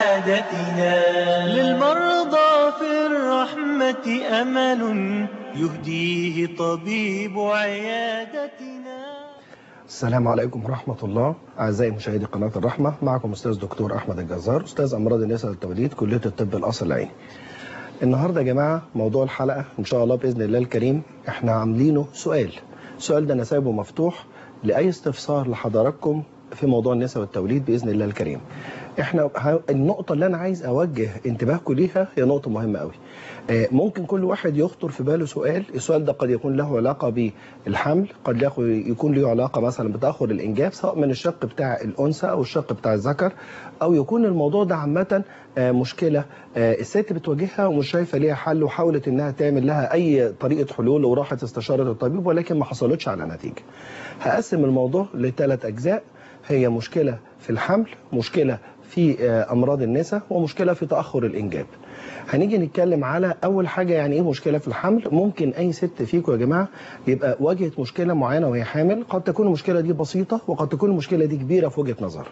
عادتنا للمرضى في الرحمة أمل يهديه طبيب عيادتنا السلام عليكم ورحمة الله أعزائي مشاهدي قناة الرحمة معكم أستاذ دكتور أحمد الجزار أستاذ أمراض النساء والتوليد كلية الطب القصر العيني النهاردة يا جماعة موضوع الحلقة إن شاء الله بإذن الله الكريم إحنا عاملينه سؤال السؤال ده أنا سايبه مفتوح لأي استفسار لحضراتكم في موضوع النساء والتوليد بإذن الله الكريم احنا النقطة اللي أنا عايز أوجه انتباهكم ليها هي نقطة مهمة قوي ممكن كل واحد يخطر في باله سؤال السؤال ده قد يكون له علاقة بالحمل قد يكون له علاقة مثلا بتأخر الإنجاب سواء من الشق بتاع الأنثى أو الشق بتاع الذكر أو يكون الموضوع ده عامة مشكلة الست بتواجهها ومش شايفة ليها حل وحاولت إنها تعمل لها أي طريقة حلول وراحت استشارت الطبيب ولكن ما حصلتش على نتيجة هقسم الموضوع لثلاث أجزاء هي مشكلة في الحمل مشكلة في أمراض النساء ومشكلة في تأخر الإنجاب هنيجي نتكلم على أول حاجة يعني إيه مشكلة في الحمل ممكن أي ست فيكم يا جماعة يبقى واجهت مشكلة معينة وهي حامل قد تكون المشكلة دي بسيطة وقد تكون المشكلة دي كبيرة في وجهة نظر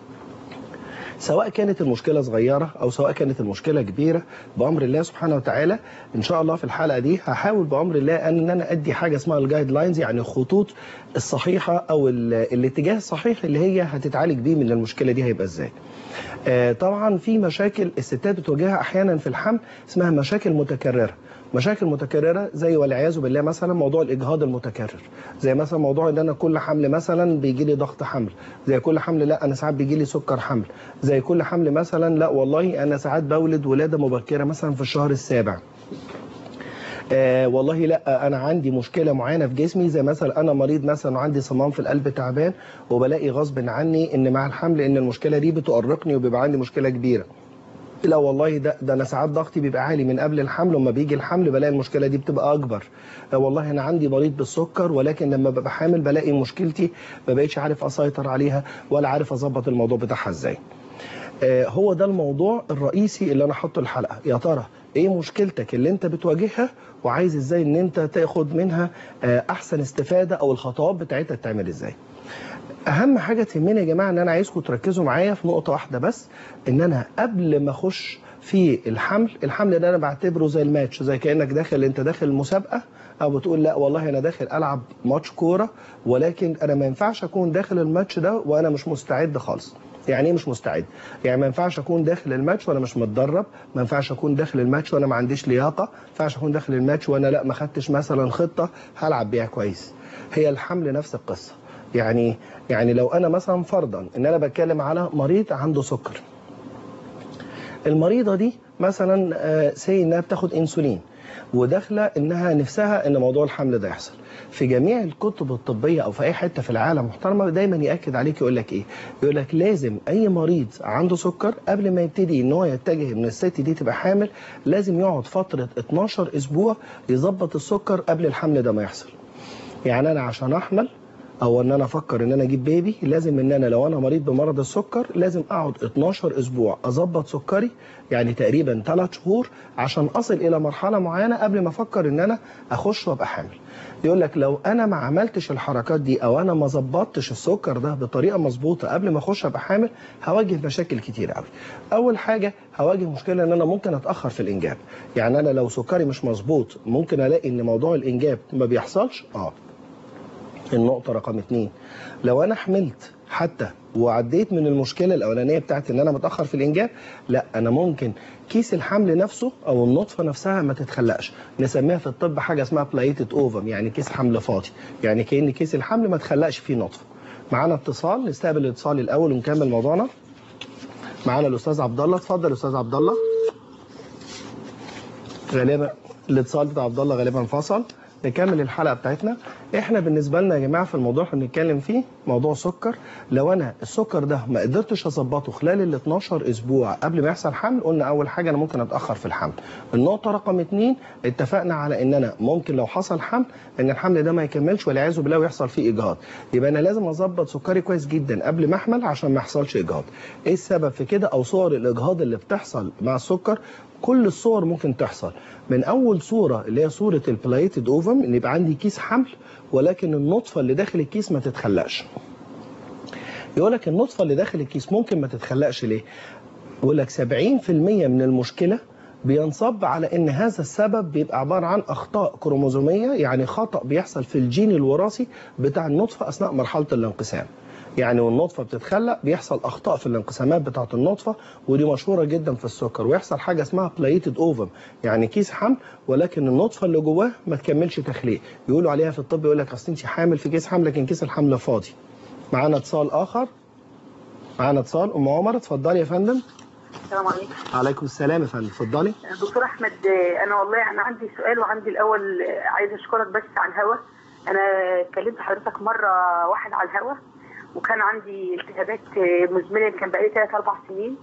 سواء كانت المشكلة صغيرة أو سواء كانت المشكلة كبيرة بأمر الله سبحانه وتعالى إن شاء الله في الحلقة دي هحاول بأمر الله أن أنا أدي حاجة اسمها الجايد لاينز يعني الخطوط الصحيحة أو الاتجاه الصحيح اللي هي هتتعالج بيه من المشكلة دي هيبقى إزاي آه طبعا في مشاكل الستات بتواجهها أحيانا في الحمل اسمها مشاكل متكررة مشاكل متكررة زي والعياذ بالله مثلا موضوع الإجهاض المتكرر زي مثلا موضوع ان انا كل حمل مثلا بيجي لي ضغط حمل زي كل حمل لا انا ساعات بيجي لي سكر حمل زي كل حمل مثلا لا والله انا ساعات بولد ولادة مبكرة مثلا في الشهر السابع آه والله لا انا عندي مشكله معينه في جسمي زي مثلا انا مريض مثلا وعندي صمام في القلب تعبان وبلاقي غصب عني ان مع الحمل ان المشكله دي بتؤرقني وبيبقى عندي مشكله كبيره لا والله ده ده انا ساعات ضغطي بيبقى عالي من قبل الحمل وما بيجي الحمل بلاقي المشكله دي بتبقى اكبر آه والله انا عندي مريض بالسكر ولكن لما ببقى حامل بلاقي مشكلتي ما بقتش عارف اسيطر عليها ولا عارف اظبط الموضوع بتاعها ازاي آه هو ده الموضوع الرئيسي اللي انا حاطه الحلقه يا ترى ايه مشكلتك اللي انت بتواجهها وعايز ازاي ان انت تاخد منها احسن استفادة او الخطوات بتاعتها تعمل ازاي اهم حاجة تهمني يا جماعة ان انا عايزكم تركزوا معايا في نقطة واحدة بس ان انا قبل ما اخش في الحمل الحمل ده انا بعتبره زي الماتش زي كانك داخل انت داخل المسابقه او بتقول لا والله انا داخل العب ماتش كوره ولكن انا ما ينفعش اكون داخل الماتش ده وانا مش مستعد خالص يعني ايه مش مستعد يعني ما ينفعش اكون داخل الماتش وانا مش متدرب ما ينفعش اكون داخل الماتش وانا ما عنديش لياقه ما ينفعش اكون داخل الماتش وانا لا ما خدتش مثلا خطه هلعب بيها كويس هي الحمل نفس القصه يعني يعني لو انا مثلا فرضا ان انا بتكلم على مريض عنده سكر المريضه دي مثلا سي انها بتاخد انسولين وداخله انها نفسها ان موضوع الحمل ده يحصل في جميع الكتب الطبيه او في اي حته في العالم محترمه دايما ياكد عليك يقول لك ايه يقول لك لازم اي مريض عنده سكر قبل ما يبتدي ان هو يتجه ان الست دي تبقى حامل لازم يقعد فتره 12 اسبوع يظبط السكر قبل الحمل ده ما يحصل يعني انا عشان احمل او ان انا افكر ان انا اجيب بيبي لازم ان انا لو انا مريض بمرض السكر لازم اقعد 12 اسبوع اظبط سكري يعني تقريبا 3 شهور عشان اصل الى مرحله معينه قبل ما افكر ان انا اخش وابقى حامل يقول لك لو انا ما عملتش الحركات دي او انا ما ظبطتش السكر ده بطريقه مظبوطه قبل ما اخش ابقى حامل هواجه مشاكل كتير قوي اول حاجه هواجه مشكله ان انا ممكن اتاخر في الانجاب يعني انا لو سكري مش مظبوط ممكن الاقي ان موضوع الانجاب ما بيحصلش اه النقطة رقم اتنين لو أنا حملت حتى وعديت من المشكلة الأولانية بتاعت إن أنا متأخر في الإنجاب لا أنا ممكن كيس الحمل نفسه أو النطفة نفسها ما تتخلقش نسميها في الطب حاجة اسمها بلايتد أوفم يعني كيس حمل فاضي يعني كأن كيس الحمل ما تخلقش فيه نطفة معانا اتصال نستقبل الاتصال الأول ونكمل موضوعنا معانا الأستاذ عبد الله اتفضل أستاذ عبد الله غالبا الاتصال بتاع عبد الله غالبا فصل نكمل الحلقه بتاعتنا احنا بالنسبه لنا يا جماعه في الموضوع اللي بنتكلم فيه موضوع سكر لو انا السكر ده ما قدرتش اظبطه خلال ال 12 اسبوع قبل ما يحصل حمل قلنا اول حاجه انا ممكن اتاخر في الحمل النقطه رقم اتنين اتفقنا على ان انا ممكن لو حصل حمل ان الحمل ده ما يكملش والعياذ بالله ويحصل فيه اجهاض يبقى انا لازم اظبط سكري كويس جدا قبل ما احمل عشان ما يحصلش اجهاض ايه السبب في كده او صور الاجهاض اللي بتحصل مع السكر كل الصور ممكن تحصل من اول صوره اللي هي صوره البلايتد اوفم ان يبقى عندي كيس حمل ولكن النطفه اللي داخل الكيس ما تتخلقش يقول لك النطفه اللي داخل الكيس ممكن ما تتخلقش ليه بيقول لك 70% من المشكله بينصب على ان هذا السبب بيبقى عباره عن اخطاء كروموزوميه يعني خطا بيحصل في الجين الوراثي بتاع النطفه اثناء مرحله الانقسام يعني والنطفه بتتخلق بيحصل اخطاء في الانقسامات بتاعه النطفه ودي مشهوره جدا في السكر ويحصل حاجه اسمها بلايتد اوفم يعني كيس حمل ولكن النطفه اللي جواه ما تكملش تخليق يقولوا عليها في الطب يقول لك اصل انت حامل في كيس حمل لكن كيس الحمل فاضي معانا اتصال اخر معانا اتصال ام عمر اتفضلي يا فندم السلام عليكم عليكم السلام يا فندم اتفضلي دكتور احمد آه، انا والله انا عندي سؤال وعندي الاول آه، عايز اشكرك بس على الهوا انا كلمت حضرتك مره واحد على الهوا وكان عندي التهابات آه، مزمنه كان بقالي 3 4 سنين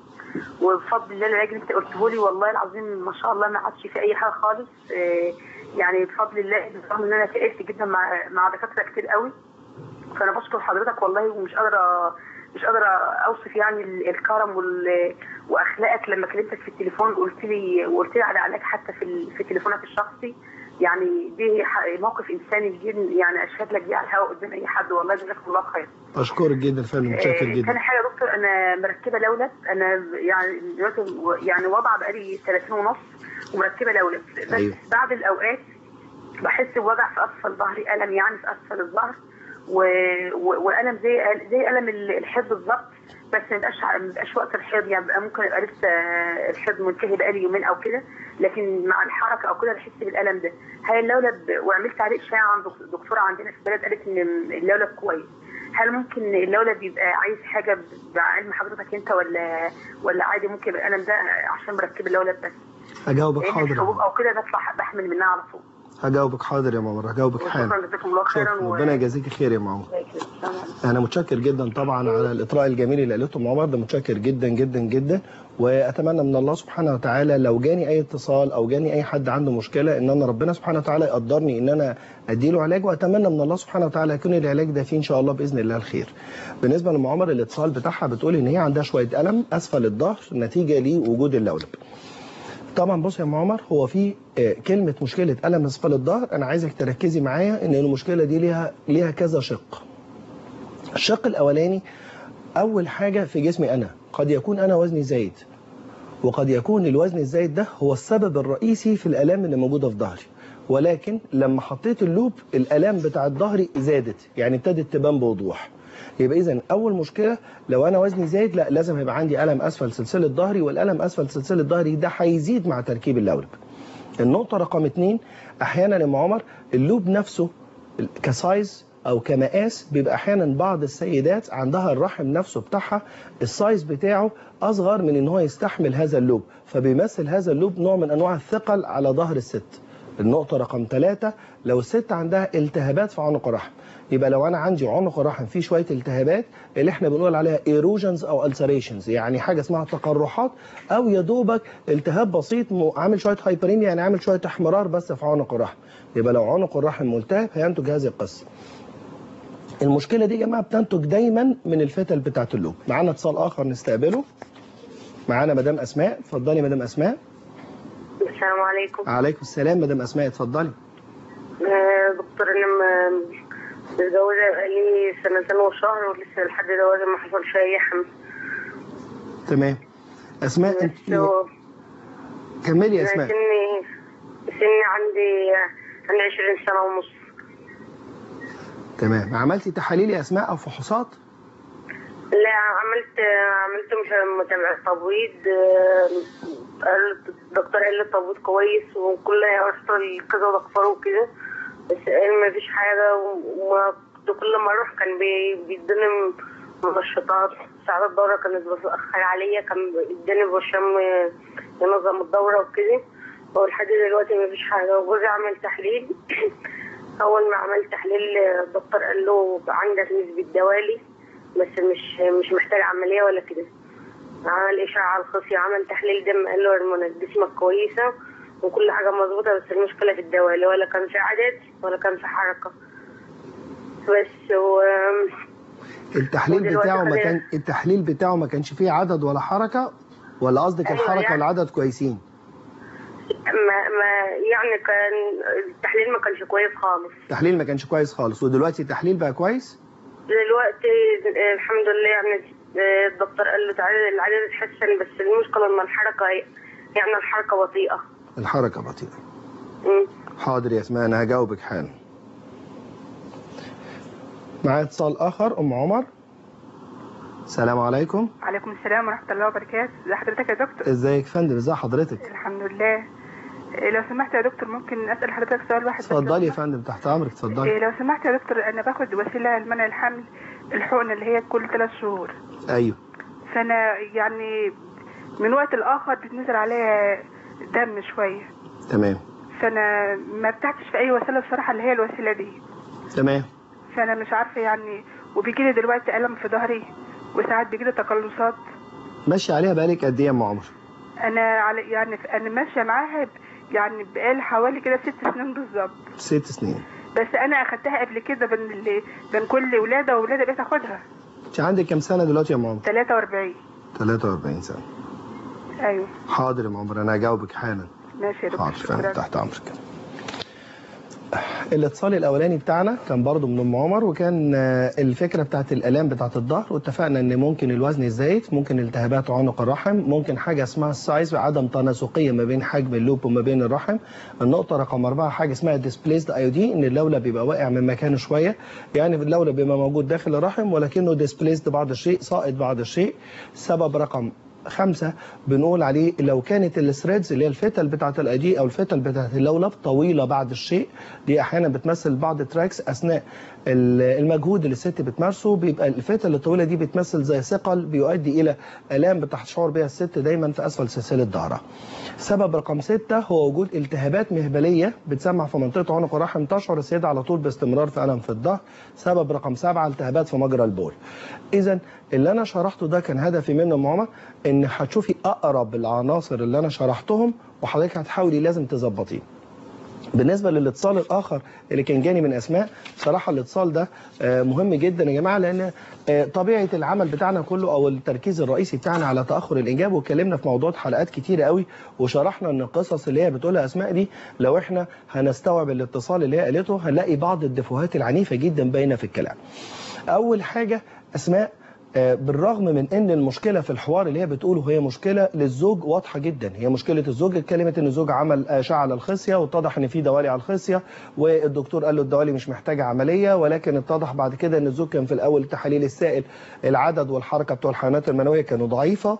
وبفضل الله العلاج اللي انت قلته لي والله العظيم ما شاء الله ما عادش في اي حاجه خالص آه، يعني بفضل الله بالرغم ان انا تعبت جدا مع مع دكاتره كتير قوي فانا بشكر حضرتك والله ومش قادره مش قادره اوصف يعني ال- الكرم وال- واخلاقك لما كلمتك في التليفون قلت لي وقلت لي على علاج حتى في ال- في تليفونك الشخصي يعني دي ح- موقف انساني جدا يعني اشهد لك بيه على الهواء قدام اي حد والله جزاك الله خير اشكرك جدا يا فندم متشكر آه، جدا تاني حاجه يا دكتور انا مركبه لولب انا يعني دلوقتي و- يعني وضع بقالي سنتين ونص ومركبه لولب بس أيوه. بعض الاوقات بحس بوجع في اسفل ظهري الم يعني في اسفل الظهر و... و... والم زي زي الم ال- الحيض بالظبط بس ما يبقاش ما يبقاش وقت الحيض يعني بقى ممكن يبقى لسه الحيض منتهي بقالي يومين او كده لكن مع الحركه او كده بحس بالالم ده هل اللولب وعملت عليه اشاعه عند دك- دكتوره عندنا في البلد قالت ان اللولب كويس هل ممكن اللولب يبقى عايز حاجه ب- بعلم حضرتك انت ولا ولا عادي ممكن يبقى الالم ده عشان مركب اللولب بس هجاوبك لان حاضر الحبوب او كده بطلع بحمل منها على طول هجاوبك حاضر يا ماما هجاوبك حالا شكرا جزاكم الله خيرا شكرا و- ربنا يجازيك خير يا ماما السلام عليكم. انا متشكر جدا طبعا على الاطراء الجميل اللي قالته ام عمر ده متشكر جدا جدا جدا واتمنى من الله سبحانه وتعالى لو جاني اي اتصال او جاني اي حد عنده مشكله ان انا ربنا سبحانه وتعالى يقدرني ان انا اديله علاج واتمنى من الله سبحانه وتعالى يكون العلاج ده فيه ان شاء الله باذن الله الخير. بالنسبه لام عمر الاتصال بتاعها بتقول ان هي عندها شويه الم اسفل الظهر نتيجه لوجود اللولب. طبعا بص يا ام عمر هو في آه، كلمه مشكله الم اسفل الظهر انا عايزك تركزي معايا ان المشكله دي ليها ليها كذا شق. الشق الاولاني اول حاجه في جسمي انا قد يكون انا وزني زايد وقد يكون الوزن الزايد ده هو السبب الرئيسي في الالام اللي موجوده في ظهري ولكن لما حطيت اللوب الالام بتاعت ظهري زادت يعني ابتدت تبان بوضوح يبقى اذا اول مشكله لو انا وزني زايد لا لازم يبقى عندي الم اسفل سلسله ظهري والالم اسفل سلسله ظهري ده هيزيد مع تركيب اللولب النقطة رقم اتنين أحيانا يا أم عمر اللوب نفسه كسايز أو كمقاس بيبقى أحيانا بعض السيدات عندها الرحم نفسه بتاعها السايز بتاعه أصغر من إن هو يستحمل هذا اللوب فبيمثل هذا اللوب نوع من أنواع الثقل على ظهر الست النقطة رقم ثلاثة لو الست عندها التهابات في عنق الرحم يبقى لو انا عندي عنق الرحم فيه شويه التهابات اللي احنا بنقول عليها ايروجنز او السريشنز يعني حاجه اسمها تقرحات او يا دوبك التهاب بسيط م- عامل شويه هايبريميا يعني عامل شويه احمرار بس في عنق الرحم يبقى لو عنق الرحم ملتهب هينتج هذه القصه المشكله دي يا جماعه بتنتج دايما من الفتل بتاعه اللوب معانا اتصال اخر نستقبله معانا مدام اسماء اتفضلي مدام اسماء السلام عليكم عليكم السلام مدام اسماء اتفضلي آه، دكتور انا م- متجوزه بقالي سنتين وشهر ولسه لحد دلوقتي ما حصلش اي حمل تمام اسماء انت بس هو- كملي يا أنا اسماء سني سني عندي عندي 20 سنه ونص تمام عملتي تحاليل يا اسماء او فحوصات لا عملت عملت مش- متابعة تبويض آه، قال الدكتور قال لي التبويض كويس وكل رحت كذا دكتور وكده بس قال ما فيش حاجة وما كنت كل ما اروح كان بي- بيديني منشطات ساعات الدورة كانت بتأخر عليا كان بيديني برشام آه، ينظم الدورة وكده ولحد دلوقتي ما فيش حاجة وجوزي عمل تحليل أول ما عمل تحليل آه، الدكتور قال له عندك نسبة دوالي بس مش مش محتاج عملية ولا كده عمل إشعة على الخصية عمل تحليل دم قال له هرمونات جسمك كويسة وكل حاجة مظبوطة بس المشكلة في الدوالي ولا كان في عدد ولا كان في حركة بس و التحليل ودلوقتي بتاعه ما خلينا- كان التحليل بتاعه ما كانش فيه عدد ولا حركه ولا قصدك أيوة الحركه يعني. والعدد كويسين ما, ما يعني كان التحليل ما كانش كويس خالص التحليل ما كانش كويس خالص ودلوقتي التحليل بقى كويس دلوقتي الحمد لله يعني آه، الدكتور قال له تعالى العدد اتحسن بس المشكله ان الحركه يعني الحركه بطيئه الحركه بطيئه مم. حاضر يا اسماء انا هجاوبك حالا معايا اتصال اخر ام عمر السلام عليكم عليكم السلام ورحمة الله وبركاته ازي حضرتك يا دكتور ازيك يا فندم ازي حضرتك الحمد لله إيه لو سمحت يا دكتور ممكن اسال حضرتك سؤال واحد بس لو اتفضلي يا سمحت؟ فندم تحت امرك اتفضلي إيه لو سمحت يا دكتور انا باخد وسيله لمنع الحمل الحقنه اللي هي كل ثلاث شهور ايوه فانا يعني من وقت لاخر بتنزل عليا دم شويه تمام فانا ما ارتحتش في اي وسيله بصراحه اللي هي الوسيله دي تمام فانا مش عارفه يعني وبيجي لي دلوقتي الم في ظهري وساعات بيجي لي تقلصات ماشي عليها بقالك قد ايه يا ام عمر انا على يعني انا ماشيه معاها ب- يعني بقالي حوالي كده ست سنين بالظبط ست سنين بس انا اخدتها قبل كده بين اللي بين كل ولاده وولاده بقيت اخدها انت عندك كام سنه دلوقتي يا ام عمر 43 43 سنه ايوه حاضر يا ام عمر انا هجاوبك حالا ماشي يا دكتور حاضر فندم شكرا تحت امرك الاتصال الاولاني بتاعنا كان برضو من ام عمر وكان آه، الفكره بتاعت الالام بتاعت الظهر واتفقنا ان ممكن الوزن يزايد ممكن التهابات عنق الرحم ممكن حاجه اسمها السايز عدم تناسقيه ما بين حجم اللوب وما بين الرحم النقطه رقم أربعة حاجه اسمها ديسبليسد ايودي ان اللولب بيبقى واقع من مكانه شويه يعني اللولب بيبقى موجود داخل الرحم ولكنه ديسبليسد بعض الشيء ساقط بعض الشيء سبب رقم خمسة بنقول عليه لو كانت الثريدز اللي هي الفتل بتاعت الايدي او الفتل بتاعت اللولب طويله بعد الشيء دي احيانا بتمثل بعض التراكس اثناء ال- المجهود اللي الست بتمارسه بيبقى الفتل الطويله دي بتمثل زي ثقل بيؤدي الى الام بتشعر بها الست دايما في اسفل سلسله ظهرها. سبب رقم ستة هو وجود التهابات مهبليه بتسمع في منطقه عنق الرحم تشعر السيده على طول باستمرار في الم في الظهر. سبب رقم سبعة التهابات في مجرى البول. اذا اللي انا شرحته ده كان هدفي منه يا ماما ان هتشوفي اقرب العناصر اللي انا شرحتهم وحضرتك هتحاولي لازم تظبطيه. بالنسبه للاتصال الاخر اللي كان جاني من اسماء صراحه الاتصال ده آه، مهم جدا يا جماعه لان آه، طبيعه العمل بتاعنا كله او التركيز الرئيسي بتاعنا على تاخر الانجاب واتكلمنا في موضوعات حلقات كتيره قوي وشرحنا ان القصص اللي هي بتقولها اسماء دي لو احنا هنستوعب الاتصال اللي هي قالته هنلاقي بعض الدفوهات العنيفه جدا باينه في الكلام. اول حاجه اسماء آه، بالرغم من ان المشكله في الحوار اللي هي بتقوله هي مشكله للزوج واضحه جدا هي مشكله الزوج اتكلمت ان الزوج عمل اشعه على الخصيه واتضح ان في دوالي على الخصيه والدكتور قال له الدوالي مش محتاجه عمليه ولكن اتضح بعد كده ان الزوج كان في الاول تحاليل السائل العدد والحركه بتوع الحيوانات المنويه كانوا ضعيفه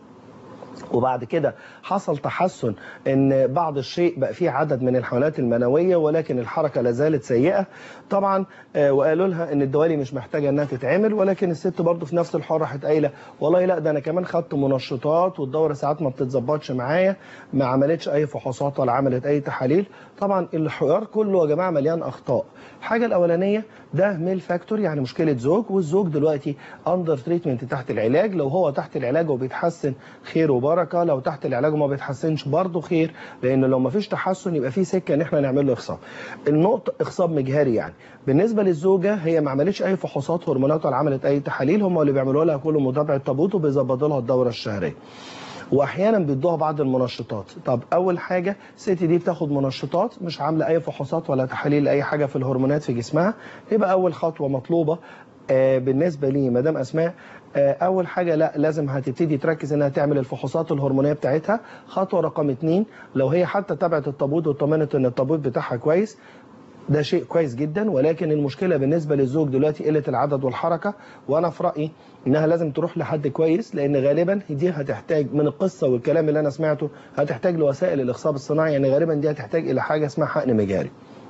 وبعد كده حصل تحسن ان بعض الشيء بقى فيه عدد من الحيوانات المنويه ولكن الحركه لا زالت سيئه طبعا آه، وقالوا لها ان الدوالي مش محتاجه انها تتعمل ولكن الست برضه في نفس الحوار راحت قايله والله لا ده انا كمان خدت منشطات والدوره ساعات ما بتتظبطش معايا ما عملتش اي فحوصات ولا عملت اي تحاليل طبعا الحوار كله يا جماعه مليان اخطاء الحاجه الاولانيه ده ميل فاكتور يعني مشكله زوج والزوج دلوقتي اندر تريتمنت تحت العلاج لو هو تحت العلاج وبيتحسن خير وبركه لو تحت العلاج وما بيتحسنش برضه خير لان لو ما فيش تحسن يبقى في سكه ان احنا نعمل له اخصاب النقطه اخصاب مجهري يعني بالنسبه للزوجه هي ما عملتش اي فحوصات هرمونات ولا عملت اي تحاليل هم اللي بيعملوا لها كل متابعه تابوت وبيظبطوا لها الدوره الشهريه واحيانا بيدوها بعض المنشطات طب اول حاجه الست دي بتاخد منشطات مش عامله اي فحوصات ولا تحاليل لاي حاجه في الهرمونات في جسمها يبقى اول خطوه مطلوبه آه، بالنسبه لي مدام اسماء آه، اول حاجه لا لازم هتبتدي تركز انها تعمل الفحوصات الهرمونيه بتاعتها خطوه رقم اتنين لو هي حتى تابعت التابوت واطمنت ان التابوت بتاعها كويس ده شيء كويس جدا ولكن المشكله بالنسبه للزوج دلوقتي قله العدد والحركه وانا في رايي انها لازم تروح لحد كويس لان غالبا دي هتحتاج من القصه والكلام اللي انا سمعته هتحتاج لوسائل الاخصاب الصناعي يعني غالبا دي هتحتاج الى حاجه اسمها حقن مجاري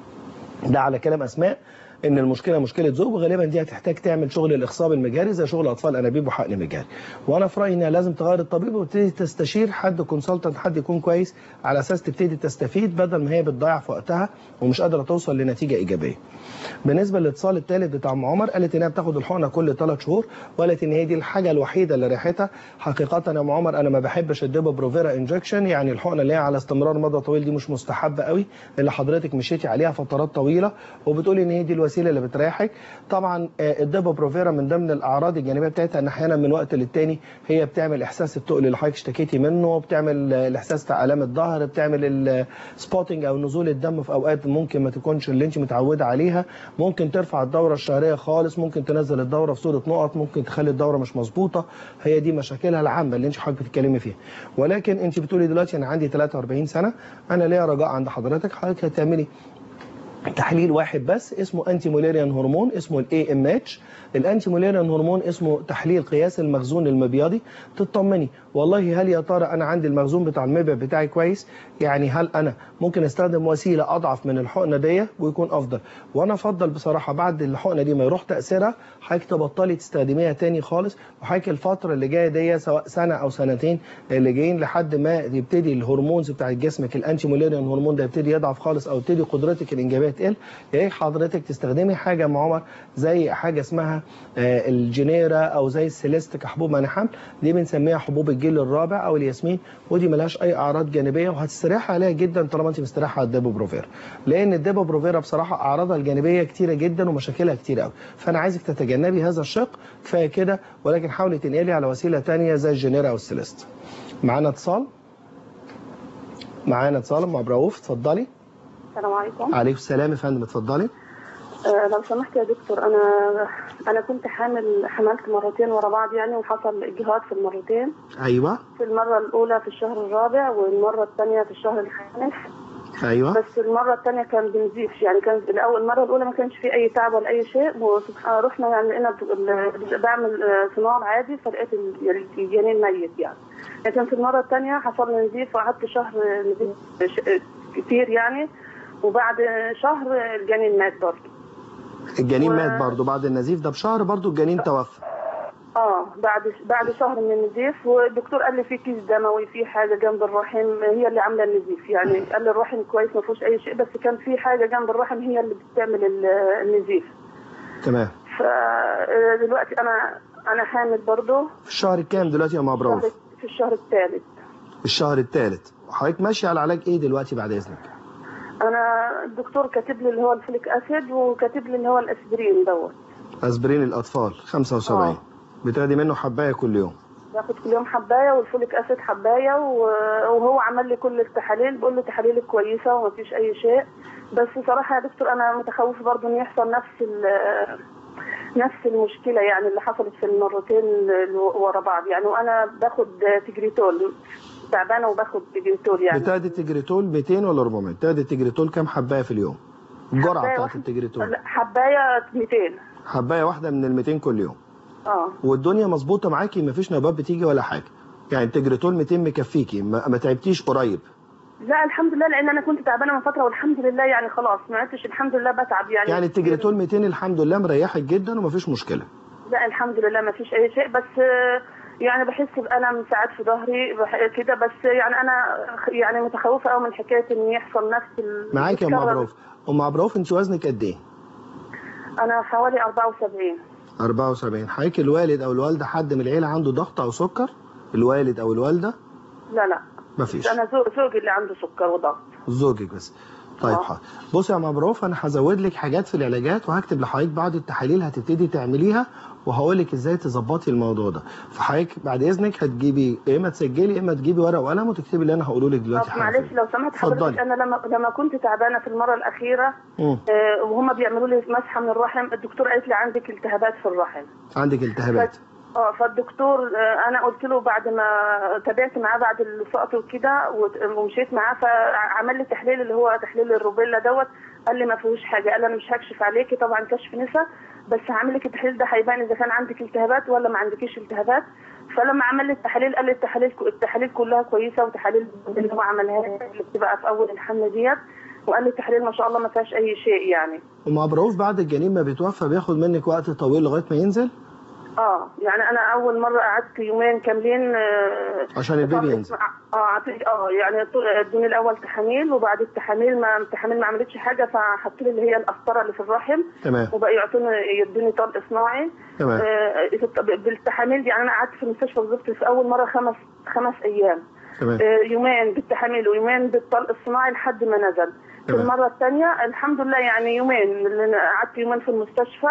ده على كلام اسماء ان المشكله مشكله زوج وغالبا دي هتحتاج تعمل شغل الاخصاب المجاري زي شغل اطفال انابيب وحقن مجاري وانا في رايي انها لازم تغير الطبيب وتبتدي تستشير حد كونسلتنت حد يكون كويس على اساس تبتدي تستفيد بدل ما هي بتضيع في وقتها ومش قادره توصل لنتيجه ايجابيه بالنسبه للاتصال الثالث بتاع ام عمر قالت انها بتاخد الحقنه كل ثلاث شهور وقالت ان هي دي الحاجه الوحيده اللي ريحتها حقيقه يا ام عمر انا ما بحبش اديبه بروفيرا انجكشن يعني الحقنه اللي هي على استمرار مدى طويل دي مش مستحبه قوي اللي حضرتك مشيتي عليها فترات طويله وبتقولي ان هي دي الوسيله الوسيله اللي بتريحك طبعا آه، الدبا بروفيرا من ضمن الاعراض الجانبيه بتاعتها ان احيانا من وقت للتاني هي بتعمل احساس التقل اللي حضرتك اشتكيتي منه بتعمل آه، الاحساس بتاع الام الظهر بتعمل السبوتنج او نزول الدم في اوقات ممكن ما تكونش اللي انت متعوده عليها ممكن ترفع الدوره الشهريه خالص ممكن تنزل الدوره في صوره نقط ممكن تخلي الدوره مش مظبوطه هي دي مشاكلها العامه اللي انت حضرتك بتتكلمي فيها ولكن انت بتقولي دلوقتي انا عندي 43 سنه انا ليا رجاء عند حضرتك حضرتك هتعملي تحليل واحد بس اسمه انتي موليريان هرمون اسمه الاي ام اتش الانتي موليريان هرمون اسمه تحليل قياس المخزون المبيضي تطمني والله هل يا ترى انا عندي المخزون بتاع المبيض بتاعي كويس يعني هل انا ممكن استخدم وسيله اضعف من الحقنه دي ويكون افضل وانا افضل بصراحه بعد الحقنه دي ما يروح تاثيرها حضرتك تبطلي تستخدميها تاني خالص وحضرتك الفتره اللي جايه دي سواء سنه او سنتين اللي جايين لحد ما يبتدي الهرمونز بتاعت جسمك الانتي موليريان هرمون ده يبتدي يضعف خالص او يبتدي قدرتك الانجابيه تقل يا ريت حضرتك تستخدمي حاجه يا ام عمر زي حاجه اسمها آه، الجينيرا او زي السيليست كحبوب منع حمل دي بنسميها حبوب الجيل الرابع او الياسمين ودي ملهاش اي اعراض جانبيه وهتستريحي عليها جدا طالما انت مستريحه على الديبو بروفيرا لان الديبو بروفيرا بصراحه اعراضها الجانبيه كتيره جدا ومشاكلها كتير قوي فانا عايزك تتجنبي هذا الشق كفايه كده ولكن حاولي تنقلي على وسيله ثانيه زي الجينيرا او السيليست معانا اتصال معانا اتصال ام عبد الرؤوف اتفضلي السلام عليكم عليكم السلام يا فندم اتفضلي آه لو سمحت يا دكتور انا انا كنت حامل حملت مرتين ورا بعض يعني وحصل اجهاض في المرتين ايوه في المره الاولى في الشهر الرابع والمره الثانيه في الشهر الخامس ايوه بس المره الثانيه كان بنزيف يعني كان الاول المره الاولى ما كانش في اي تعب ولا اي شيء وسبحان رحنا يعني لقينا ال- بعمل آه، سونار عادي فلقيت ال- الجنين ميت يعني لكن في المره الثانيه حصل لي نزيف وقعدت شهر نزيف ش- كتير يعني وبعد شهر الجنين مات برضه الجنين و- مات برضه بعد النزيف ده بشهر برضه الجنين توفى اه بعد بعد شهر من النزيف والدكتور قال لي في كيس دموي في حاجه جنب الرحم هي اللي عامله النزيف يعني قال لي الرحم كويس ما فيهوش اي شيء بس كان في حاجه جنب الرحم هي اللي بتعمل ال- النزيف تمام فدلوقتي انا انا حامل برضه في الشهر الكام دلوقتي يا ام عبد الرؤوف في الشهر الثالث الشهر الثالث وحضرتك ماشيه على علاج ايه دلوقتي بعد اذنك انا الدكتور كاتب لي اللي هو الفوليك اسيد وكاتب لي اللي هو الاسبرين دوت اسبرين الاطفال 75 آه. بتاخدي منه حبايه كل يوم باخد كل يوم حبايه والفوليك اسيد حبايه و- وهو عمل لي كل التحاليل بقول له تحاليلك كويسه ومفيش اي شيء بس صراحه يا دكتور انا متخوف برضه ان يحصل نفس ال- نفس المشكله يعني اللي حصلت في المرتين اللي ورا بعض يعني وانا باخد تجريتول تعبانه وباخد تجريتول يعني بتاخدي تجريتول 200 ولا 400 بتاخدي تجريتول كام حبايه في اليوم الجرعه حباية بتاعت واحدة. التجريتول لا، حبايه 200 حبايه واحده من ال 200 كل يوم اه والدنيا مظبوطه معاكي مفيش نوبات بتيجي ولا حاجه يعني التجريتول 200 مكفيكي ما, ما تعبتيش قريب لا الحمد لله لان انا كنت تعبانه من فتره والحمد لله يعني خلاص ما عدتش الحمد لله بتعب يعني يعني التجريتول 200 الحمد لله مريحك جدا ومفيش مشكله لا الحمد لله ما فيش اي شيء بس آه، يعني بحس بألم ساعات في ظهري بح- كده بس يعني انا يعني متخوفه قوي من حكايه ان يحصل نفس ال- معاك يا ام يتكرر. عبد الرؤوف ام عبد الرؤوف انت وزنك قد ايه انا حوالي 74 74 حضرتك الوالد او الوالده حد من العيله عنده ضغط او سكر الوالد او الوالده لا لا مفيش انا زو- زوجي اللي عنده سكر وضغط زوجك بس طيب آه. حاضر بص يا مبروف انا هزود لك حاجات في العلاجات وهكتب لحضرتك بعض التحاليل هتبتدي تعمليها وهقول لك ازاي تظبطي الموضوع ده فحضرتك بعد اذنك هتجيبي يا اما تسجلي يا اما تجيبي ورقه وقلم وتكتبي اللي انا هقوله لك دلوقتي طب حالا معلش لو سمحت اتفضلي. حضرتك انا لما لما كنت تعبانه في المره الاخيره مم. آه، وهم بيعملوا لي مسحه من الرحم الدكتور قالت لي عندك التهابات في الرحم عندك التهابات اه فالدكتور آه، انا قلت له بعد ما تابعت معاه بعد السقط وكده وت- ومشيت معاه فعمل لي تحليل اللي هو تحليل الروبيلا دوت قال لي ما فيهوش حاجه قال انا مش هكشف عليكي طبعا كشف نسا بس هعمل لك التحليل ده هيبان اذا كان عندك التهابات ولا ما عندكيش التهابات فلما عمل لي التحاليل قال لي التحاليل التحاليل كلها كويسه وتحاليل اللي هو عملها لي اللي بتبقى في اول الحمل ديت وقال لي التحاليل ما شاء الله ما فيهاش اي شيء يعني ام عبد بعد الجنين ما بيتوفى بياخد منك وقت طويل لغايه ما ينزل اه يعني انا اول مره قعدت يومين كاملين آه، عشان البيبي ينزل اه عطيت- اه يعني طول- ادوني الاول تحاميل وبعد التحاميل ما التحاميل ما عملتش حاجه فحطوا لي اللي هي القسطره اللي في الرحم تمام وبقى يعطوني يدوني طلق صناعي تمام آه بالتحاميل دي يعني انا قعدت في المستشفى بالظبط في اول مره خمس خمس ايام تمام آه، يومين بالتحاميل ويومين بالطلق الصناعي لحد ما نزل في تمام. المره الثانيه الحمد لله يعني يومين لأن قعدت يومين في المستشفى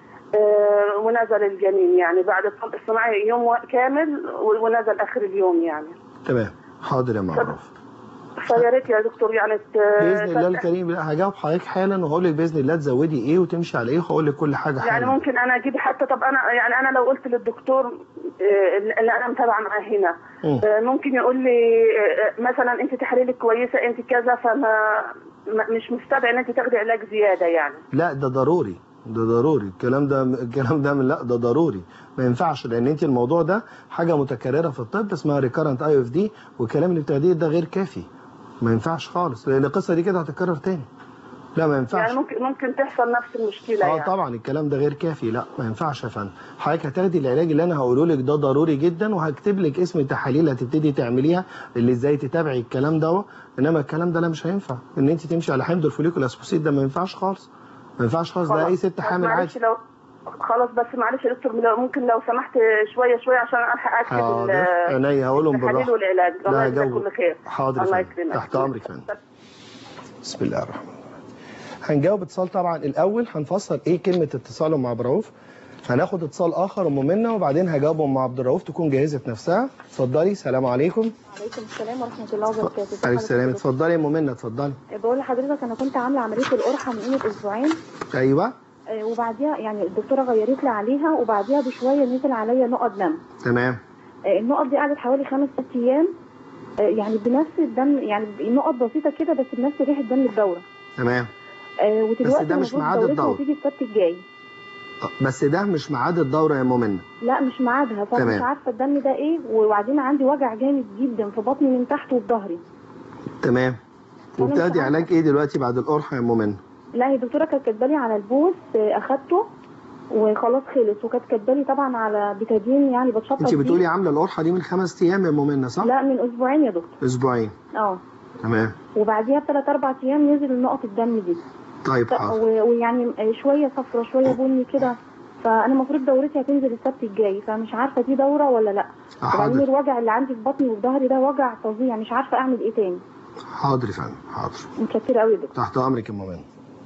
آه، ونزل الجنين يعني بعد الطلق الصناعي يوم و- كامل و- ونزل اخر اليوم يعني تمام حاضر يا معروف فيا ريت يا دكتور يعني ت- باذن الله تفتح- الكريم لا هجاوب حضرتك حالا وهقول لك باذن الله تزودي ايه وتمشي على ايه وهقول لك كل حاجه يعني حالا ممكن انا اجيب حتى طب انا يعني انا لو قلت للدكتور آه، اللي انا متابعه معاه هنا مم. آه، ممكن يقول لي آه، مثلا انت تحاليلك كويسه انت كذا فما ما- مش مستدعي ان انت تاخدي علاج زياده يعني لا ده ضروري ده ضروري الكلام ده الكلام ده من لا ده ضروري ما ينفعش لان انت الموضوع ده حاجه متكرره في الطب اسمها ريكارنت اي اف دي والكلام اللي بتاخديه ده غير كافي ما ينفعش خالص لان القصه دي كده هتتكرر تاني لا ما ينفعش يعني ممكن ممكن تحصل نفس المشكله اه يعني طبعا الكلام ده غير كافي لا ما ينفعش يا فندم حضرتك هتاخدي العلاج اللي انا هقوله لك ده ضروري جدا وهكتب لك اسم التحاليل هتبتدي تعمليها اللي ازاي تتابعي الكلام ده انما الكلام ده لا مش هينفع ان انت تمشي على حمض الفوليكول اسبوسيد ده ما ينفعش خالص ما ينفعش خالص ده خلاص. اي ست بس حامل معلش عادي لو خلاص بس معلش يا دكتور لو ممكن لو سمحت شويه شويه عشان الحق اكتب حاضر ال- عينيا هقولهم التحاليل بالراحه والعلاج الله لا يجزاك هجاوب كل خير حاضر يا الله فندم. يكرمك تحت امرك يا فندم بسم الله الرحمن الرحيم هنجاوب اتصال طبعا الاول هنفسر ايه كلمه اتصال ام عبد الرؤوف هناخد اتصال اخر ام منى وبعدين هجاوب ام عبد الرؤوف تكون جهزت نفسها اتفضلي سلام عليكم عليكم السلام ورحمة الله وبركاته عليك السلام اتفضلي يا ام منى اتفضلي بقول لحضرتك أنا كنت عاملة عملية القرحة من قيمة أسبوعين ايوه آه، وبعديها يعني الدكتورة غيرت لي عليها وبعديها بشوية نزل عليا نقط دم تمام آه، النقط دي قعدت حوالي خمس ست أيام آه، يعني بنفس الدم يعني نقط بسيطة كده بس بنفس ريحة دم الدورة تمام آه، ودلوقتي ده مش المفروض ميعاد دورتها الدورة. هتيجي السبت الجاي بس ده مش ميعاد الدوره يا ام منى لا مش ميعادها فانا تمام. مش عارفه الدم ده ايه وبعدين عندي وجع جامد جدا في بطني من تحت وفي ظهري تمام أنا مش وبتاخدي عارفة. علاج ايه دلوقتي بعد القرحه يا ام منى لا هي الدكتوره كانت كاتبالي على البوس آه، اخدته وخلاص خلص وكانت كاتبالي طبعا على بيتادين يعني بتشطب انت بيه. بتقولي عامله القرحه دي من خمس ايام يا ام منى صح لا من اسبوعين يا دكتور اسبوعين اه تمام وبعديها بثلاث اربع ايام نزل نقط الدم دي طيب ف- حاضر و- ويعني آه، شويه صفرة شويه بني كده فانا المفروض دورتي هتنزل السبت الجاي فمش عارفه دي دوره ولا لا وبعدين حاضر الوجع اللي عندي في بطني وفي ظهري ده وجع فظيع مش عارفه اعمل ايه تاني حاضر يا فندم حاضر متشكره قوي يا دكتور تحت امرك يا ام منى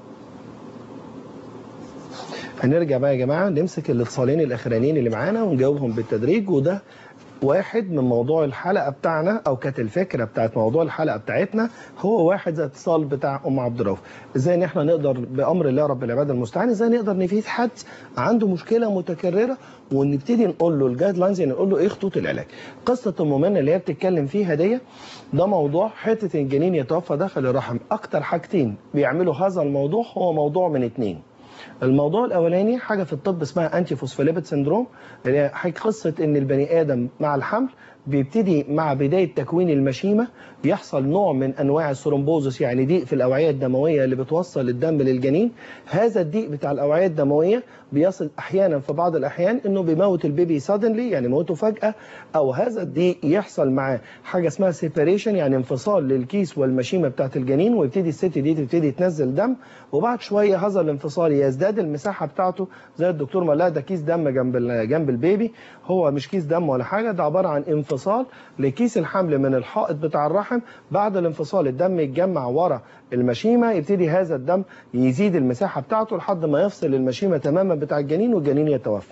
هنرجع بقى يا جماعه نمسك الاتصالين الاخرانيين اللي معانا ونجاوبهم بالتدريج وده واحد من موضوع الحلقه بتاعنا او كانت الفكره بتاعت موضوع الحلقه بتاعتنا هو واحد زي اتصال بتاع ام عبد الرؤوف ازاي ان احنا نقدر بامر الله رب العباد المستعان ازاي نقدر نفيد حد عنده مشكله متكرره ونبتدي نقول له الجايد لاينز يعني نقول له ايه خطوط العلاج قصه ام منى اللي هي بتتكلم فيها دي ده موضوع حته الجنين يتوفى داخل الرحم اكتر حاجتين بيعملوا هذا الموضوع هو موضوع من اتنين الموضوع الاولاني حاجه في الطب اسمها انتي فوسفوليبيد سندروم اللي هي حاجة قصه ان البني ادم مع الحمل بيبتدي مع بدايه تكوين المشيمه يحصل نوع من انواع الثرومبوزس يعني ضيق في الاوعيه الدمويه اللي بتوصل الدم للجنين هذا الضيق بتاع الاوعيه الدمويه بيصل احيانا في بعض الاحيان انه بيموت البيبي سادنلي يعني موته فجاه او هذا الضيق يحصل معاه حاجه اسمها سيباريشن يعني انفصال للكيس والمشيمه بتاعت الجنين ويبتدي الست دي تبتدي تنزل دم وبعد شويه هذا الانفصال يزداد المساحه بتاعته زي الدكتور ما لا ده كيس دم جنب ال- جنب البيبي هو مش كيس دم ولا حاجه ده عباره عن انفصال لكيس الحمل من الحائط بتاع الرحم بعد الانفصال الدم يتجمع ورا المشيمه يبتدي هذا الدم يزيد المساحه بتاعته لحد ما يفصل المشيمه تماما بتاع الجنين والجنين يتوفى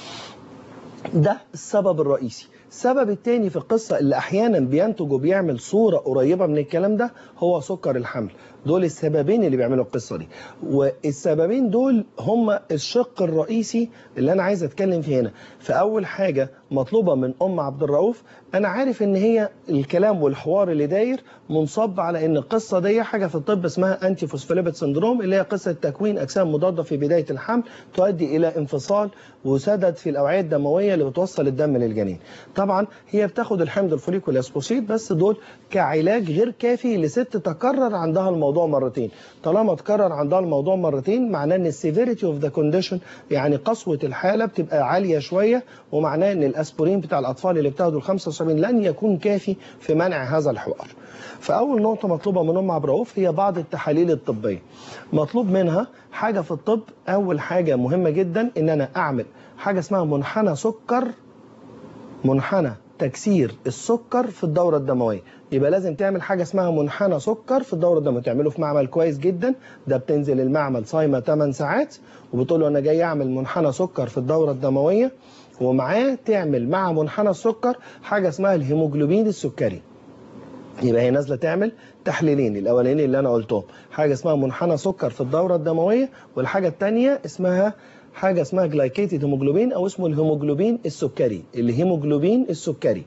ده السبب الرئيسي السبب التاني في القصة اللي أحيانا بينتج وبيعمل صورة قريبة من الكلام ده هو سكر الحمل دول السببين اللي بيعملوا القصة دي والسببين دول هم الشق الرئيسي اللي أنا عايز أتكلم فيه هنا فأول حاجة مطلوبة من أم عبد الرؤوف أنا عارف إن هي الكلام والحوار اللي داير منصب على إن القصة دي حاجة في الطب اسمها أنتي فوسفوليبيد سندروم اللي هي قصة تكوين أجسام مضادة في بداية الحمل تؤدي إلى انفصال وسدد في الأوعية الدموية اللي بتوصل الدم للجنين طبعا هي بتاخد الحمض الفوليكول اسبوسيد بس دول كعلاج غير كافي لست تكرر عندها الموضوع مرتين طالما تكرر عندها الموضوع مرتين معناه ان السيفيريتي اوف ذا كونديشن يعني قسوه الحاله بتبقى عاليه شويه ومعناه ان الاسبرين بتاع الاطفال اللي بتاخده ال 75 لن يكون كافي في منع هذا الحوار فاول نقطه مطلوبه من ام عبد الرؤوف هي بعض التحاليل الطبيه مطلوب منها حاجه في الطب اول حاجه مهمه جدا ان انا اعمل حاجه اسمها منحنى سكر منحنى تكسير السكر في الدورة الدموية يبقى لازم تعمل حاجة اسمها منحنى سكر في الدورة الدموية تعمله في معمل كويس جدا ده بتنزل المعمل صايمة 8 ساعات وبتقول له أنا جاي أعمل منحنى سكر في الدورة الدموية ومعاه تعمل مع منحنى السكر حاجة اسمها الهيموجلوبين السكري يبقى هي نازله تعمل تحليلين الاولانيين اللي انا قلتهم حاجه اسمها منحنى سكر في الدوره الدمويه والحاجه الثانيه اسمها حاجه اسمها جلايكيتد هيموجلوبين او اسمه الهيموجلوبين السكري الهيموجلوبين السكري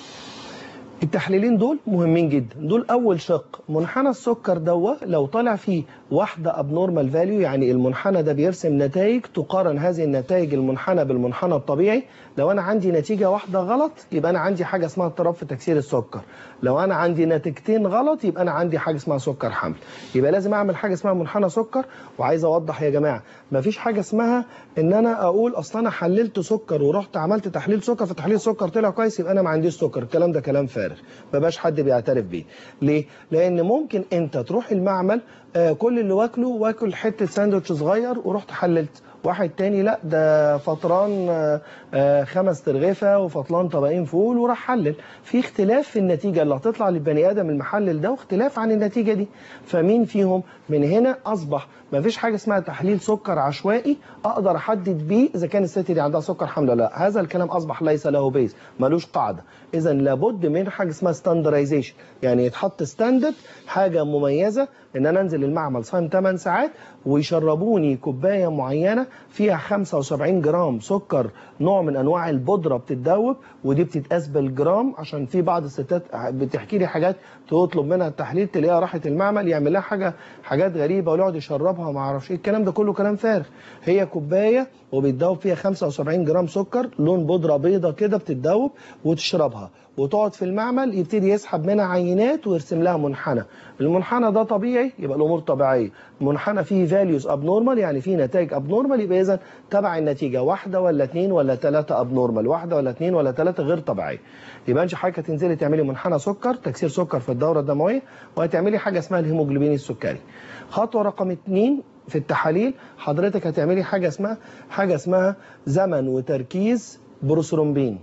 التحليلين دول مهمين جدا دول اول شق منحنى السكر دوا لو طلع فيه واحده ابنورمال فاليو يعني المنحنى ده بيرسم نتائج تقارن هذه النتائج المنحنى بالمنحنى الطبيعي لو انا عندي نتيجه واحده غلط يبقى انا عندي حاجه اسمها اضطراب في تكسير السكر لو انا عندي نتيجتين غلط يبقى انا عندي حاجه اسمها سكر حمل يبقى لازم اعمل حاجه اسمها منحنى سكر وعايز اوضح يا جماعه مفيش حاجه اسمها ان انا اقول اصل انا حللت سكر ورحت عملت تحليل سكر فتحليل السكر طلع كويس يبقى انا ما عنديش سكر الكلام ده كلام فارغ ما بقاش حد بيعترف بيه ليه لان ممكن انت تروح المعمل آه، كل اللي واكله واكل حته ساندوتش صغير ورحت حللت واحد تاني لا ده فطران آه، آه، خمس ترغيفه وفطران طبقين فول وراح حلل في اختلاف في النتيجه اللي هتطلع للبني ادم المحلل ده واختلاف عن النتيجه دي فمين فيهم من هنا اصبح ما فيش حاجه اسمها تحليل سكر عشوائي اقدر احدد بيه اذا كان الست دي عندها سكر حمل ولا لا هذا الكلام اصبح ليس له بيز ملوش قاعده اذا لابد من حاجه اسمها ستاندرايزيشن يعني يتحط ستاندرد حاجه مميزه ان انا انزل المعمل صايم 8 ساعات ويشربوني كوبايه معينه فيها 75 جرام سكر نوع من انواع البودره بتتدوب ودي بتتقاس بالجرام عشان في بعض الستات بتحكي لي حاجات تطلب منها التحليل تلاقيها راحت المعمل يعمل لها حاجه حاجات غريبه ويقعد يشربها وما اعرفش ايه الكلام ده كله كلام فارغ هي كوبايه وبيتدوب فيها 75 جرام سكر لون بودره بيضه كده بتتدوب وتشربها وتقعد في المعمل يبتدي يسحب منها عينات ويرسم لها منحنى المنحنى ده طبيعي يبقى الامور طبيعيه المنحنى فيه فاليوز ابنورمال يعني فيه نتائج ابنورمال يبقى اذا تبع النتيجه واحده ولا اثنين ولا ثلاثه ابنورمال واحده ولا اثنين ولا ثلاثه غير طبيعيه يبقى انت حضرتك هتنزلي تعملي منحنى سكر تكسير سكر في الدوره الدمويه وهتعملي حاجه اسمها الهيموجلوبين السكري خطوه رقم اثنين في التحاليل حضرتك هتعملي حاجه اسمها حاجه اسمها زمن وتركيز بروسرومبين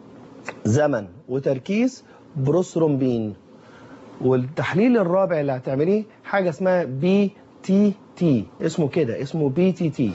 زمن وتركيز بروسرومبين والتحليل الرابع اللي هتعمليه حاجه اسمها بي تي تي اسمه كده اسمه بي تي تي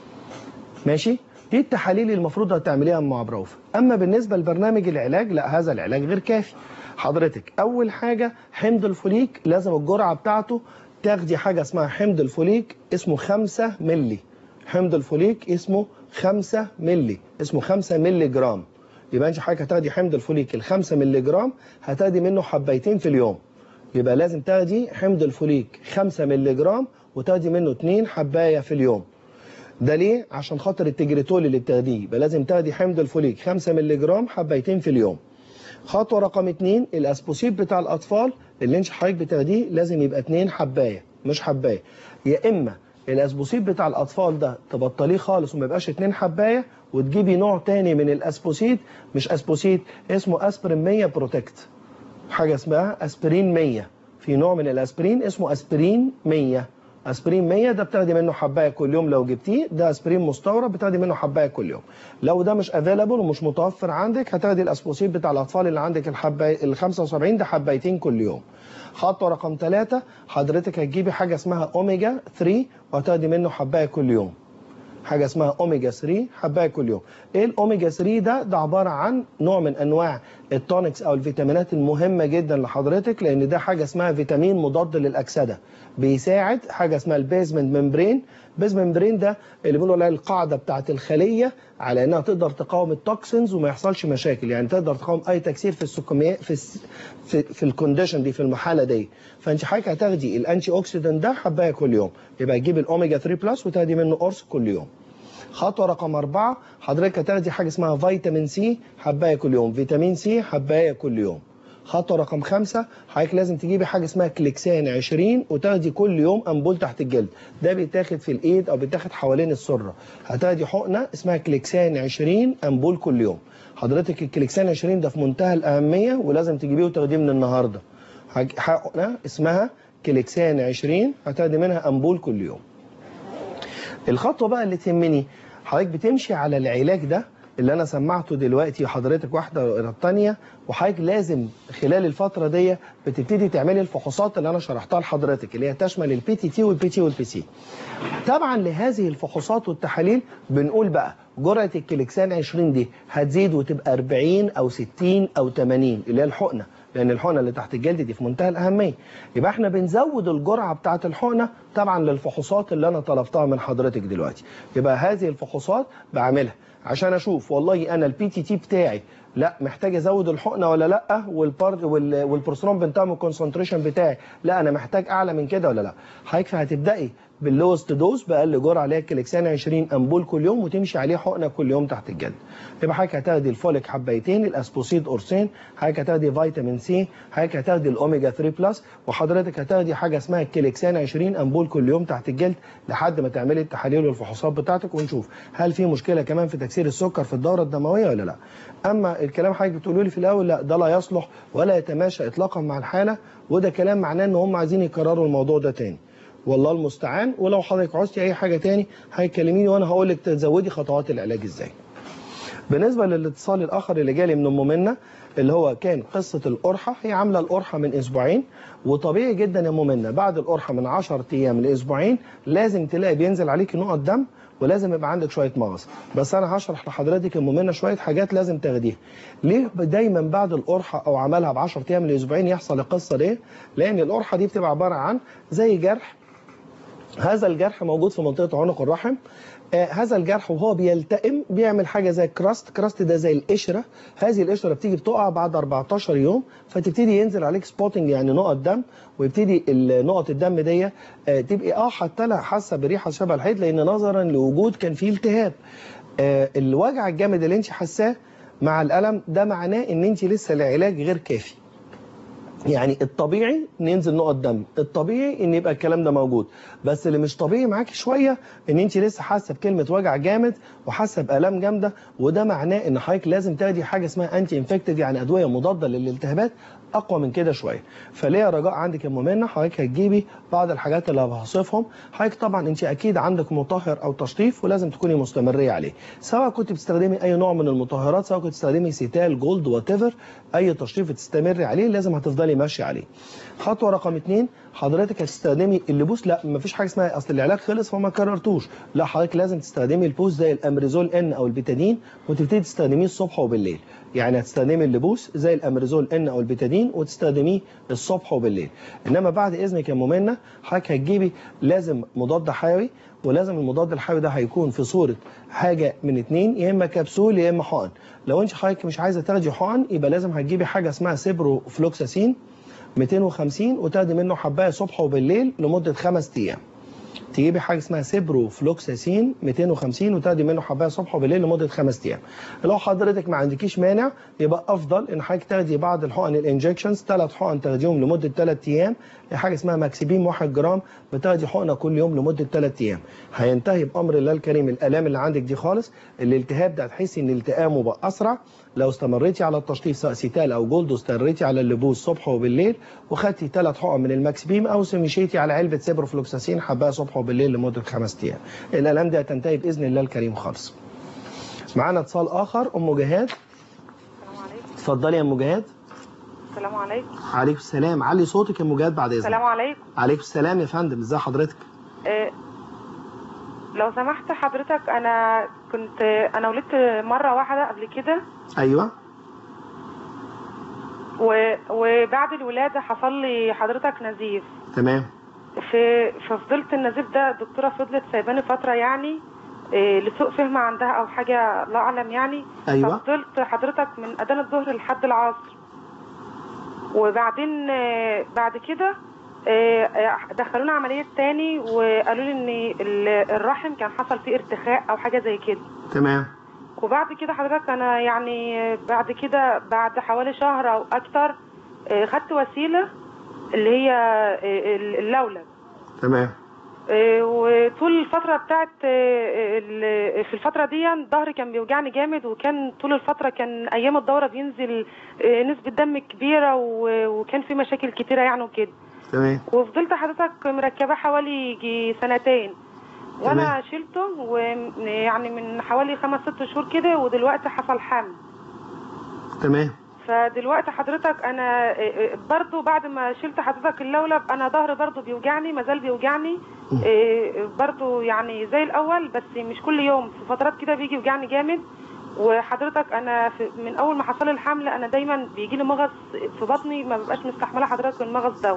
ماشي دي التحاليل اللي المفروض هتعمليها مع بروف اما بالنسبه لبرنامج العلاج لا هذا العلاج غير كافي حضرتك اول حاجه حمض الفوليك لازم الجرعه بتاعته تاخدي حاجه اسمها حمض الفوليك اسمه 5 ملي حمض الفوليك اسمه 5 ملي اسمه 5 ملي جرام يبقى انت حضرتك هتاخدي حمض الفوليك ال 5 ملي جرام هتاخدي منه حبايتين في اليوم يبقى لازم تاخدي حمض الفوليك 5 ملي جرام وتاخدي منه 2 حبايه في اليوم ده ليه؟ عشان خاطر التجريتول اللي بتاخديه يبقى لازم تاخدي حمض الفوليك 5 ملي جرام حبايتين في اليوم خطوه رقم 2 الاسبوسيت بتاع الاطفال اللي انت حضرتك بتاخديه لازم يبقى 2 حبايه مش حبايه يا اما الاسبوسيت بتاع الاطفال ده تبطليه خالص وما يبقاش 2 حبايه وتجيبي نوع تاني من الاسبوسيت مش اسبوسيت اسمه اسبرين 100 بروتكت حاجه اسمها اسبرين 100 في نوع من الاسبرين اسمه اسبرين 100 اسبرين 100 ده بتاخدي منه حبايه كل يوم لو جبتيه ده اسبرين مستورد بتاخدي منه حبايه كل يوم لو ده مش افيلابل ومش متوفر عندك هتاخدي الاسبوسيت بتاع الاطفال اللي عندك الحبايه ال 75 ده حبايتين كل يوم خطوه رقم ثلاثة حضرتك هتجيبي حاجه اسمها اوميجا 3 وهتاخدي منه حبايه كل يوم حاجه اسمها اوميجا 3 حبايه كل يوم ايه الاوميجا 3 ده ده عباره عن نوع من انواع التونكس او الفيتامينات المهمه جدا لحضرتك لان ده حاجه اسمها فيتامين مضاد للاكسده بيساعد حاجه اسمها البيزمنت ممبرين البيزمنت ممبرين ده اللي بنقول عليها القاعده بتاعه الخليه على انها تقدر تقاوم التوكسينز وما يحصلش مشاكل يعني تقدر تقاوم اي تكسير في السكميات في الس... في, في الكونديشن دي في المحاله دي فانت حضرتك هتاخدي الانتي اوكسيدنت ده حبايه كل يوم يبقى تجيبي الاوميجا 3 بلس وتاخدي منه قرص كل يوم خطوه رقم أربعة حضرتك هتاخدي حاجه اسمها فيتامين سي حبايه كل يوم فيتامين سي حبايه كل يوم خطوه رقم خمسة حضرتك لازم تجيبي حاجه اسمها كليكسان 20 وتاخدي كل يوم امبول تحت الجلد ده بيتاخد في الايد او بيتاخد حوالين السره هتاخدي حقنه اسمها كليكسان 20 امبول كل يوم حضرتك الكليكسان 20 ده في منتهى الاهميه ولازم تجيبيه وتاخديه من النهارده حقنه اسمها كليكسان 20 هتاخدي منها امبول كل يوم الخطوه بقى اللي تهمني حضرتك بتمشي على العلاج ده اللي انا سمعته دلوقتي حضرتك واحده ورا الثانيه وحضرتك لازم خلال الفتره دي بتبتدي تعملي الفحوصات اللي انا شرحتها لحضرتك اللي هي تشمل البي تي تي والبي تي والبي سي طبعا لهذه الفحوصات والتحاليل بنقول بقى جرعه الكليكسان 20 دي هتزيد وتبقى 40 او 60 او 80 اللي هي الحقنه لان الحقنه اللي تحت الجلد دي في منتهى الاهميه يبقى احنا بنزود الجرعه بتاعه الحقنه طبعا للفحوصات اللي انا طلبتها من حضرتك دلوقتي يبقى هذه الفحوصات بعملها عشان اشوف والله انا البي تي تي بتاعي لا محتاج ازود الحقنه ولا لا والبار وال- والبروسترون بنتام كونسنتريشن بتاعي لا انا محتاج اعلى من كده ولا لا حضرتك هتبداي باللوست دوز باقل جرعه اللي هي الكليكسان 20 امبول كل يوم وتمشي عليه حقنه كل يوم تحت الجلد يبقى حضرتك هتاخدي الفوليك حبايتين الاسبوسيد قرصين حضرتك هتاخدي فيتامين سي حضرتك هتاخدي الاوميجا 3 بلس وحضرتك هتاخدي حاجه اسمها الكليكسان 20 امبول كل يوم تحت الجلد لحد ما تعملي التحاليل والفحوصات بتاعتك ونشوف هل في مشكله كمان في تكسير السكر في الدوره الدمويه ولا لا اما الكلام حضرتك بتقولوا لي في الاول لا ده لا يصلح ولا يتماشى اطلاقا مع الحاله وده كلام معناه ان هم عايزين يكرروا الموضوع ده تاني والله المستعان ولو حضرتك عوزتي اي حاجه تاني هيكلميني وانا هقول لك تزودي خطوات العلاج ازاي بالنسبه للاتصال الاخر اللي جالي من ام منى اللي هو كان قصه القرحه هي عامله القرحه من اسبوعين وطبيعي جدا يا ام منى بعد القرحه من 10 ايام لاسبوعين لازم تلاقي بينزل عليك نقط دم ولازم يبقى عندك شويه مغص بس انا هشرح لحضرتك يا ام منى شويه حاجات لازم تاخديها ليه دايما بعد القرحه او عملها ب 10 ايام لاسبوعين يحصل القصه دي لان القرحه دي بتبقى عباره عن زي جرح هذا الجرح موجود في منطقه عنق الرحم آه هذا الجرح وهو بيلتئم بيعمل حاجه زي كراست كراست ده زي القشره هذه القشره بتيجي بتقع بعد 14 يوم فتبتدي ينزل عليك سبوتنج يعني نقط دم ويبتدي ال- نقط الدم دي آه تبقي اه حتى لها حاسه بريحه شبه الحيض لان نظرا لوجود كان فيه التهاب آه الوجع الجامد اللي انت حاساه مع الالم ده معناه ان انت لسه العلاج غير كافي يعني الطبيعي ان ينزل نقط دم الطبيعي ان يبقى الكلام ده موجود بس اللي مش طبيعي معاكي شويه ان انت لسه حاسه بكلمه وجع جامد وحاسه بالام جامده وده معناه ان حضرتك لازم تاخدي حاجه اسمها انتي انفكتد يعني ادويه مضاده للالتهابات اقوى من كده شويه فليه رجاء عندك يا ام منى حضرتك هتجيبي بعض الحاجات اللي هوصفهم حضرتك طبعا انت اكيد عندك مطهر او تشطيف ولازم تكوني مستمريه عليه سواء كنت بتستخدمي اي نوع من المطهرات سواء كنت بتستخدمي سيتال جولد وات اي تشطيف تستمري عليه لازم هتفضلي ماشيه عليه خطوه رقم اتنين حضرتك هتستخدمي اللبوس لا مفيش حاجه اسمها اصل العلاج خلص فما كررتوش لا حضرتك لازم تستخدمي البوس زي الامريزول ان او البيتادين وتبتدي تستخدميه الصبح وبالليل يعني هتستخدمي اللبوس زي الامريزول ان او البيتادين وتستخدميه الصبح وبالليل انما بعد اذنك يا مؤمنه حضرتك هتجيبي لازم مضاد حيوي ولازم المضاد الحيوي ده هيكون في صوره حاجه من اتنين يا اما كبسول يا اما حقن لو انت حضرتك مش عايزه تاخدي حقن يبقى لازم هتجيبي حاجه اسمها سيبرو فلوكساسين 250 وتاخدي منه حبايه صبح وبالليل لمده خمس ايام تجيبي حاجه اسمها سيبرو فلوكساسين 250 وتاخدي منه حبايه صبح وبالليل لمده خمس ايام لو حضرتك ما عندكيش مانع يبقى افضل ان حضرتك تاخدي بعض الحقن الانجكشنز ثلاث حقن تاخديهم لمده ثلاث ايام حاجه اسمها ماكسيبيم 1 جرام بتاخدي حقنه كل يوم لمده ثلاث ايام هينتهي بامر الله الكريم الالام اللي عندك دي خالص الالتهاب ده هتحسي ان التئامه بقى اسرع لو استمريتي على التشطيف سواء سيتال او جولد واستمريتي على اللبوس صبح وبالليل وخدتي ثلاث حقن من الماكسبيم او مشيتي على علبه سيبروفلوكساسين حبايه صبح وبالليل لمده خمس ايام الالام دي هتنتهي باذن الله الكريم خالص معانا اتصال اخر ام جهاد السلام عليكم اتفضلي يا ام جهاد السلام عليكم عليكم السلام علي صوتك يا ام جهاد بعد اذنك السلام عليكم عليكم السلام يا فندم ازي حضرتك آه، لو سمحت حضرتك انا كنت انا ولدت مره واحده قبل كده ايوه و- وبعد الولاده حصل لي حضرتك نزيف تمام في ففضلت النزيف ده الدكتوره فضلت سايباني فتره يعني آه، لسوء فهم عندها او حاجه لا اعلم يعني أيوة. ففضلت حضرتك من اذان الظهر لحد العصر وبعدين آه، بعد كده آه، آه، دخلونا عمليه تاني وقالوا لي ان ال- الرحم كان حصل فيه ارتخاء او حاجه زي كده تمام وبعد كده حضرتك انا يعني آه، بعد كده بعد حوالي شهر او اكتر آه، خدت وسيله اللي هي آه، اللولب تمام آه، وطول الفترة بتاعت آه، ال- في الفترة دي ظهري كان بيوجعني جامد وكان طول الفترة كان أيام الدورة بينزل آه، نسبة دم كبيرة و- وكان في مشاكل كتيرة يعني وكده تمام وفضلت حضرتك مركبة حوالي يجي سنتين وانا شلته ويعني من حوالي خمس ست شهور كده ودلوقتي حصل حمل تمام فدلوقتي حضرتك انا إيه، برضو بعد ما شلت حضرتك اللولب انا ظهري برضو بيوجعني مازال بيوجعني إيه، برضو يعني زي الاول بس مش كل يوم في فترات كده بيجي يوجعني جامد وحضرتك انا في من اول ما حصل لي الحمل انا دايما بيجي لي مغص في بطني ما ببقاش مستحمله حضرتك المغص ده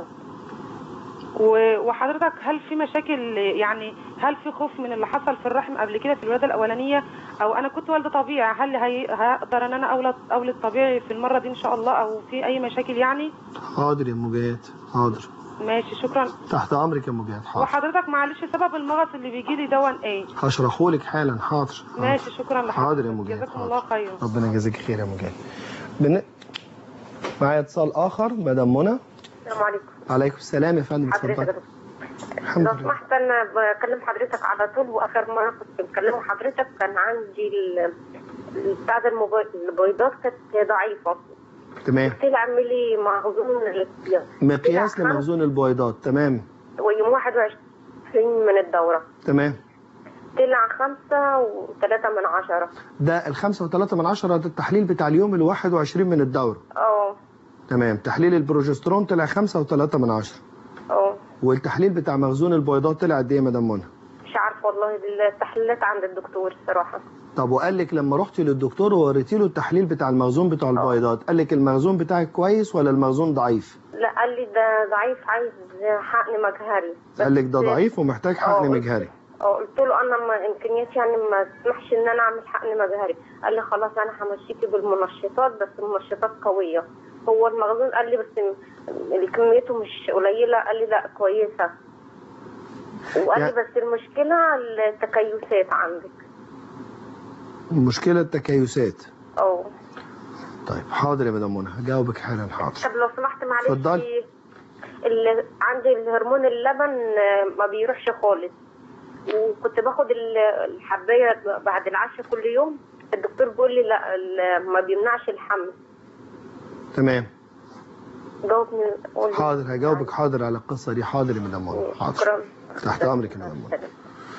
و- وحضرتك هل في مشاكل يعني هل في خوف من اللي حصل في الرحم قبل كده في الولاده الاولانيه او انا كنت والده طبيعي هل هي هقدر ان انا اولد اولد طبيعي في المره دي ان شاء الله او في اي مشاكل يعني حاضر يا ام جهاد حاضر ماشي شكرا تحت امرك يا ام جهاد حاضر وحضرتك معلش سبب المغص اللي بيجي لي دون ايه هشرحه لك حالا حاضر حاضر. ماشي شكرا لحضرتك حاضر يا ام جهاد جزاكم حاضر. الله خير ربنا يجازيك خير يا ام جهاد بن... معايا اتصال اخر مدام منى السلام عليكم عليكم السلام يا فندم حضرتك يا اتفضل دكتور الحمد لو لله سمحت انا بكلم حضرتك على طول واخر مره كنت بكلم حضرتك كان عندي ال- بتاع ده الموبايل- البيضات كانت ضعيفه تمام طلع لي مخزون الاختيار مقياس لمخزون البويضات تمام ويوم 21 من الدوره تمام طلع خمسة وثلاثة من عشرة ده الخمسة وثلاثة من عشرة ده التحليل بتاع اليوم ال 21 من الدورة اه تمام تحليل البروجسترون طلع خمسة وثلاثة من عشرة اه والتحليل بتاع مخزون البويضات طلع قد ايه يا مدام منى؟ مش عارفة والله التحليلات عند الدكتور الصراحة طب وقال لك لما رحتي للدكتور ووريتي له التحليل بتاع المخزون بتاع البويضات قال لك المخزون بتاعك كويس ولا المخزون ضعيف؟ لا قال لي ده ضعيف عايز حقن مجهري بس- قال لك ده ضعيف ومحتاج حقن آه. مجهري اه قلت له انا ما امكانياتي يعني ما تسمحش ان انا اعمل حقن مجهري قال لي خلاص انا همشيكي بالمنشطات بس المنشطات قويه هو المخزون قال لي بس م- كميته مش قليله قال لي لا كويسه وقال لي يعني- بس المشكله التكيسات عندك المشكلة التكيسات اه طيب حاضر يا مدام منى هجاوبك حالا حاضر طب لو سمحت معلش اتفضلي. اللي عندي الهرمون اللبن آه، ما بيروحش خالص وكنت باخد ال- الحبايه بعد العشاء كل يوم الدكتور بيقول لي لا ال- ما بيمنعش الحمل تمام جاوبني قول لي. حاضر هجاوبك حاضر على القصة دي حاضر يا مدام منى حاضر شكرا تحت امرك يا مدام منى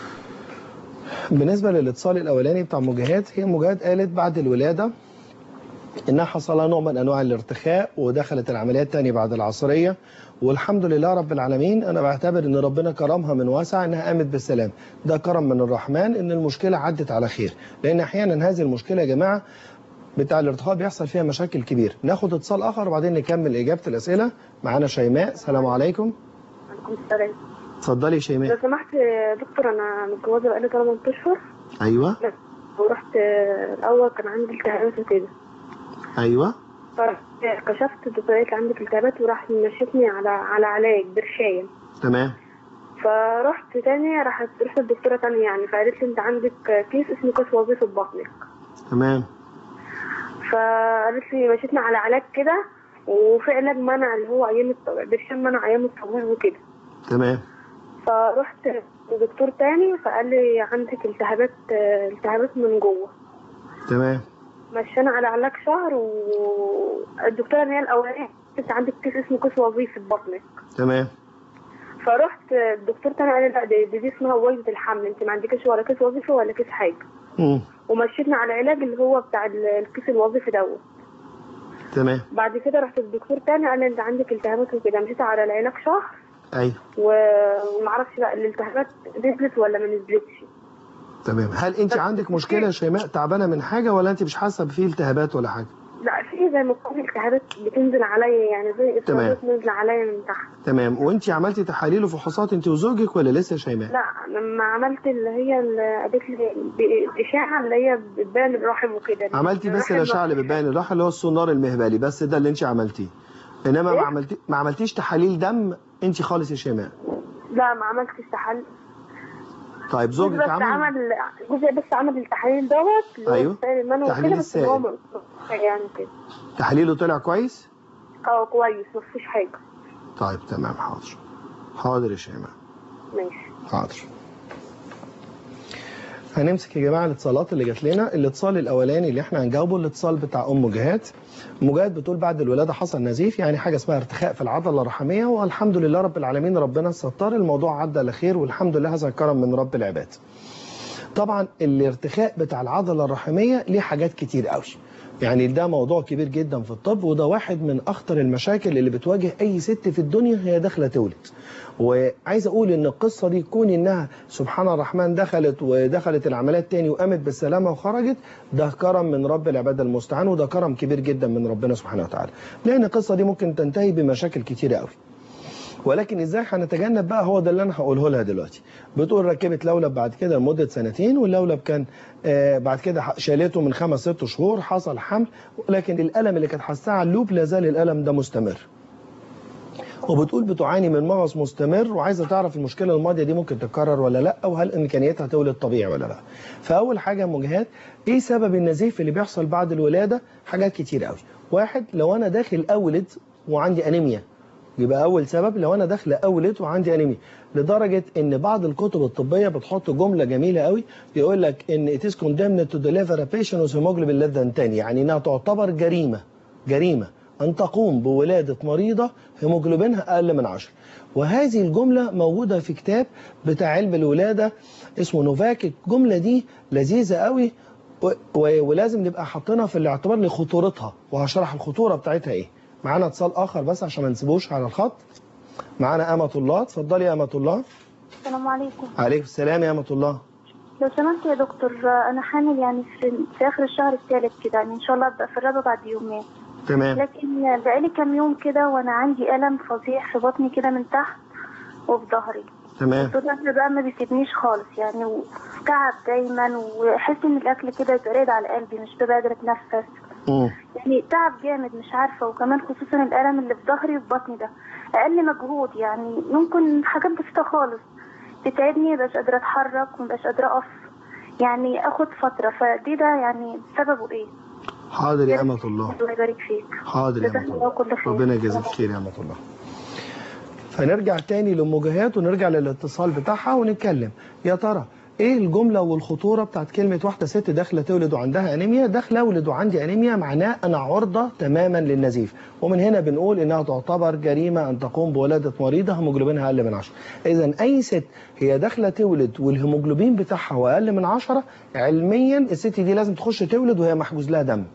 بالنسبة للاتصال الأولاني بتاع مجاهد هي مجاهد قالت بعد الولادة إنها حصل لها نوع من أنواع الارتخاء ودخلت العملية الثانية بعد العصرية والحمد لله رب العالمين أنا بعتبر إن ربنا كرمها من واسع إنها قامت بالسلام ده كرم من الرحمن إن المشكلة عدت على خير لأن أحيانا هذه المشكلة يا جماعة بتاع الارتخاء بيحصل فيها مشاكل كبير ناخد اتصال آخر وبعدين نكمل إجابة الأسئلة معانا شيماء السلام عليكم عليكم السلام اتفضلي يا شيماء لو سمحت يا دكتور انا متجوزه بقالي 8 اشهر أيوه ورحت آه، الاول كان عندي التهابات وكده أيوه فرحت كشفت الدكتور قالت لي عندك التهابات وراح مشيتني على على علاج برشايه تمام فرحت تاني راحت رحت الدكتوره تانية يعني فقالت لي انت عندك كيس اسمه كيس وظيفه بطنك تمام فقالت لي مشيتني على علاج كده وفي علاج منع اللي هو ايام الطبيعي برشام منع ايام الطبيعي وكده تمام فرحت لدكتور تاني فقال لي عندك التهابات التهابات من جوه تمام مشينا على علاج شهر والدكتوره اللي هي الاولانيه انت عندك كيس اسمه كيس وظيفي في بطنك تمام فرحت الدكتور تاني قال لي لا دي, دي, دي اسمها وظيفه الحمل انت ما عندكش ولا كيس وظيفي ولا كيس حاجه مم. ومشيتنا على العلاج اللي هو بتاع ال- الكيس الوظيفي دوت تمام بعد كده رحت للدكتور تاني قال لي انت عندك التهابات وكده مشيت على العلاج شهر ايوه و- ومعرفش بقى الالتهابات نزلت ولا ما نزلتش تمام هل انت عندك مشكله يا شيماء تعبانه من حاجه ولا انت مش حاسه بفيه التهابات ولا حاجه لا في زي ما تكون التهابات بتنزل عليا يعني زي تمام. اصابات نازله عليا من تحت تمام وانت عملتي تحاليل وفحوصات انت وزوجك ولا لسه يا شيماء لا لما عملت اللي هي اللي قالت لي ب- اشاعه اللي هي بتبان الرحم وكده عملتي بس الرحم الاشعه اللي بتبين الراحه اللي هو السونار المهبلي بس ده اللي انت عملتيه انما ما إيه؟ عملتي ما عملتيش تحاليل دم انت خالص يا شيماء لا ما عملتش تحاليل طيب جوزي زوجك بس عمل عمل جوزي بس عمل التحاليل دوت اللي هو أيوه. السائل المنوي تحليل وكده بس إن هو السائل. م- يعني كده تحليله طلع كويس اه كويس مفيش حاجه طيب تمام حاضر حاضر يا شيماء ماشي حاضر هنمسك يا جماعه الاتصالات اللي جات لنا الاتصال الاولاني اللي احنا هنجاوبه الاتصال بتاع ام جهاد ام جهاد بتقول بعد الولاده حصل نزيف يعني حاجه اسمها ارتخاء في العضله الرحميه والحمد لله رب العالمين ربنا ستر الموضوع عدى على خير والحمد لله هذا كرم من رب العباد طبعا الارتخاء بتاع العضله الرحميه ليه حاجات كتير قوي يعني ده موضوع كبير جدا في الطب وده واحد من اخطر المشاكل اللي بتواجه اي ست في الدنيا هي داخله تولد وعايز اقول ان القصه دي كون انها سبحان الرحمن دخلت ودخلت العمليات تاني وقامت بالسلامه وخرجت ده كرم من رب العباد المستعان وده كرم كبير جدا من ربنا سبحانه وتعالى لان القصه دي ممكن تنتهي بمشاكل كتيره قوي ولكن ازاي هنتجنب بقى هو ده اللي انا هقوله لها دلوقتي بتقول ركبت لولب بعد كده لمده سنتين واللولب كان آه بعد كده شالته من خمس ست شهور حصل حمل ولكن الالم اللي كانت حاساه على اللوب لا زال الالم ده مستمر وبتقول بتعاني من مغص مستمر وعايزه تعرف المشكله الماضيه دي ممكن تتكرر ولا لا وهل امكانيتها تولد طبيعي ولا لا فاول حاجه يا مجهات ايه سبب النزيف اللي بيحصل بعد الولاده حاجات كتير قوي واحد لو انا داخل اولد وعندي انيميا يبقى اول سبب لو انا داخله اولد وعندي انيميا لدرجه ان بعض الكتب الطبيه بتحط جمله جميله قوي يقول لك ان it is condemned to deliver a patient with hemoglobin less than 10 يعني انها تعتبر جريمه جريمه أن تقوم بولادة مريضة هيموجلوبينها أقل من 10 وهذه الجملة موجودة في كتاب بتاع علم الولادة اسمه نوفاك الجملة دي لذيذة قوي و- و- ولازم نبقى حاطينها في الاعتبار لخطورتها وهشرح الخطورة بتاعتها ايه معانا اتصال آخر بس عشان ما نسيبوش على الخط معانا أمة الله اتفضلي يا أمة الله السلام عليكم عليكم السلام يا أمة الله لو سمحت يا دكتور انا حامل يعني في, في اخر الشهر الثالث كده يعني ان شاء الله ابدا في الرابع بعد يومين تمام لكن بقالي كام يوم كده وانا عندي الم فظيع في بطني كده من تحت وفي ظهري تمام الدكتور بقى ما بيسيبنيش خالص يعني وتعب دايما واحس ان الاكل كده يترد على قلبي مش ببقى قادره اتنفس مم. يعني تعب جامد مش عارفه وكمان خصوصا الالم اللي في ظهري وفي بطني ده اقل مجهود يعني ممكن حاجات بسيطه خالص تتعبني مبقاش قادره اتحرك ومبقاش قادره اقف يعني اخد فتره فدي ده يعني سببه ايه؟ حاضر يا أمة الله الله يبارك فيك حاضر يا جزاك أمة الله الله كل خير ربنا يجازيك خير يا أمة الله فنرجع تاني للمواجهات ونرجع للاتصال بتاعها ونتكلم يا ترى ايه الجمله والخطوره بتاعت كلمه واحده ست داخله تولد وعندها انيميا داخله اولد وعندي انيميا معناه انا عرضه تماما للنزيف ومن هنا بنقول انها تعتبر جريمه ان تقوم بولاده مريضه هيموجلوبينها اقل من 10 اذا اي ست هي داخله تولد والهيموجلوبين بتاعها هو اقل من 10 علميا الست دي لازم تخش تولد وهي محجوز لها دم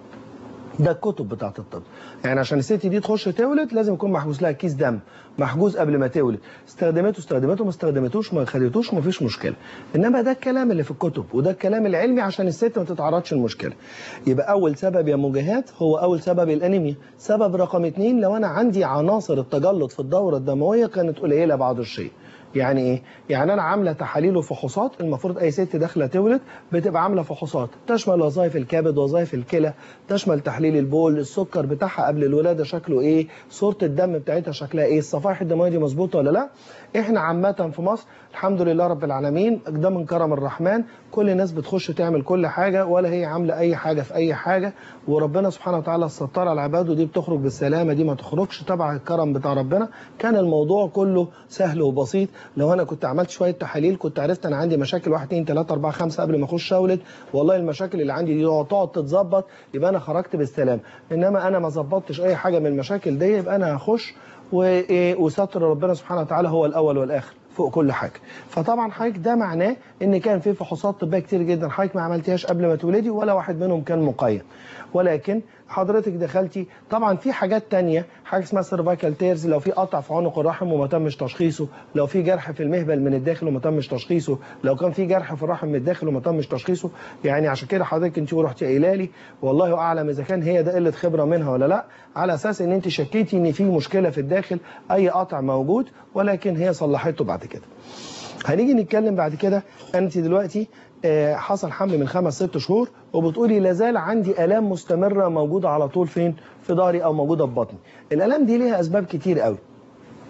ده الكتب بتاعت الطب يعني عشان الست دي تخش تولد لازم يكون محجوز لها كيس دم محجوز قبل ما تولد استخدمته استخدمته ما استخدمتوش ما خدتوش ما فيش مشكله انما ده الكلام اللي في الكتب وده الكلام العلمي عشان الست ما تتعرضش للمشكله يبقى اول سبب يا مجاهات هو اول سبب الانيميا سبب رقم اتنين لو انا عندي عناصر التجلط في الدوره الدمويه كانت قليله بعض الشيء يعني ايه؟ يعني انا عامله تحاليل وفحوصات المفروض اي ست داخله تولد بتبقى عامله فحوصات تشمل وظائف الكبد وظائف الكلى تشمل تحليل البول السكر بتاعها قبل الولاده شكله ايه صوره الدم بتاعتها شكلها ايه الصفائح الدمويه دي مظبوطه ولا لا احنا عامه في مصر الحمد لله رب العالمين ده من كرم الرحمن كل الناس بتخش تعمل كل حاجه ولا هي عامله اي حاجه في اي حاجه وربنا سبحانه وتعالى الستار على عباده دي بتخرج بالسلامه دي ما تخرجش تبع الكرم بتاع ربنا كان الموضوع كله سهل وبسيط لو انا كنت عملت شويه تحاليل كنت عرفت انا عندي مشاكل 1 2 3 4 5 قبل ما اخش اولد والله المشاكل اللي عندي دي تقعد تتظبط يبقى انا خرجت بالسلام انما انا ما ظبطتش اي حاجه من المشاكل دي يبقى انا هخش وايه وستر ربنا سبحانه وتعالى هو الاول والاخر فوق كل حاجه فطبعا حضرتك ده معناه ان كان في فحوصات طبيه كتير جدا حضرتك ما عملتيهاش قبل ما تولدي ولا واحد منهم كان مقيم ولكن حضرتك دخلتي طبعا في حاجات تانية حاجه اسمها سيرفايكال تيرز لو في قطع في عنق الرحم وما تمش تشخيصه لو في جرح في المهبل من الداخل وما تمش تشخيصه لو كان في جرح في الرحم من الداخل وما تمش تشخيصه يعني عشان كده حضرتك انت رحتي قايله لي والله اعلم اذا كان هي ده قله خبره منها ولا لا على اساس ان انت شكيتي ان في مشكله في الداخل اي قطع موجود ولكن هي صلحته بعد كده هنيجي نتكلم بعد كده انت دلوقتي آه، حصل حمل من خمس ست شهور وبتقولي لازال عندي الام مستمره موجوده على طول فين في ظهري او موجوده في بطني الالام دي ليها اسباب كتير قوي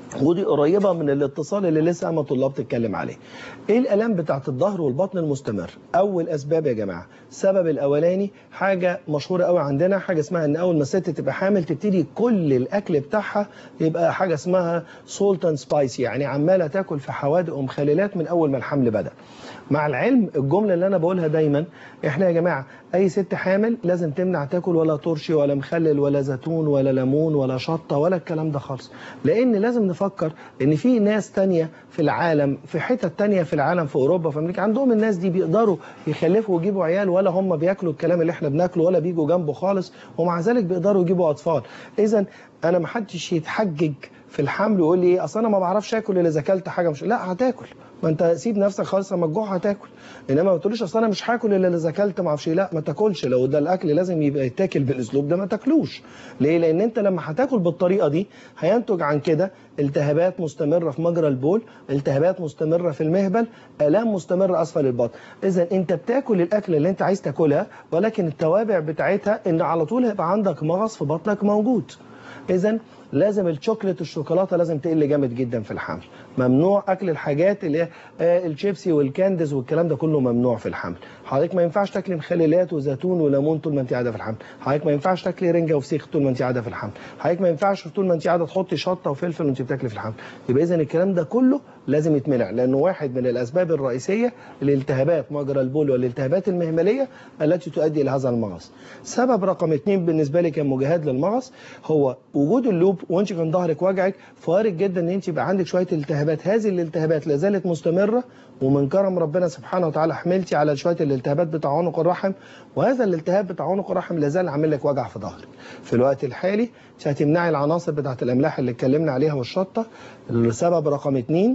ودي قريبة من الاتصال اللي لسه أما طلاب تتكلم عليه ايه الالام بتاعت الظهر والبطن المستمر اول اسباب يا جماعة السبب الاولاني حاجة مشهورة قوي عندنا حاجة اسمها ان اول ما الست تبقى حامل تبتدي كل الاكل بتاعها يبقى حاجة اسمها سولت اند سبايسي يعني عمالة تاكل في حوادق ومخللات من اول ما الحمل بدأ مع العلم الجملة اللي انا بقولها دايما احنا يا جماعة اي ست حامل لازم تمنع تاكل ولا ترشي ولا مخلل ولا زيتون ولا ليمون ولا شطة ولا الكلام ده خالص لان لازم نفكر ان في ناس تانية في العالم في حتت تانية في العالم في اوروبا في امريكا عندهم الناس دي بيقدروا يخلفوا ويجيبوا عيال ولا هم بياكلوا الكلام اللي احنا بناكله ولا بيجوا جنبه خالص ومع ذلك بيقدروا يجيبوا اطفال اذا انا ما حدش يتحجج في الحمل ويقول لي ايه اصل انا ما بعرفش اكل الا اذا اكلت حاجه مش لا هتاكل ما انت سيب نفسك خالص لما تجوع هتاكل انما ما تقوليش اصل انا مش هاكل الا اذا اكلت ما اعرفش إيه. لا ما تاكلش لو ده الاكل لازم يبقى يتاكل بالاسلوب ده ما تاكلوش ليه لان انت لما هتاكل بالطريقه دي هينتج عن كده التهابات مستمره في مجرى البول التهابات مستمره في المهبل الام مستمره اسفل البطن اذا انت بتاكل الاكل اللي انت عايز تاكلها ولكن التوابع بتاعتها ان على طول هيبقى عندك مغص في بطنك موجود اذا لازم الشوكليت الشوكولاته لازم تقل جامد جدا في الحمل ممنوع اكل الحاجات اللي هي آه، الشيبسي والكانديز والكلام ده كله ممنوع في الحمل حضرتك ما ينفعش تاكلي مخللات وزيتون وليمون طول ما انت قاعده في الحمل حضرتك ما ينفعش تاكلي رنجه وفسيخ طول ما انت قاعده في الحمل حضرتك ما ينفعش طول ما انت قاعده تحطي شطه وفلفل وانت بتاكلي في الحمل يبقى اذا الكلام ده كله لازم يتمنع لانه واحد من الاسباب الرئيسيه لالتهابات مجرى البول والالتهابات المهمليه التي تؤدي الى هذا المغص سبب رقم اثنين بالنسبه لي كان مجهد للمغص هو وجود اللوب وانت كان ظهرك وجعك فوارد جدا ان انت يبقى عندك شويه التهابات هذه الالتهابات لا زالت مستمره ومن كرم ربنا سبحانه وتعالى حملتي على شويه الالتهابات بتاع عنق الرحم وهذا الالتهاب بتاع عنق الرحم لا زال عامل لك وجع في ظهرك في الوقت الحالي انت هتمنعي العناصر بتاعت الاملاح اللي اتكلمنا عليها والشطه السبب رقم اثنين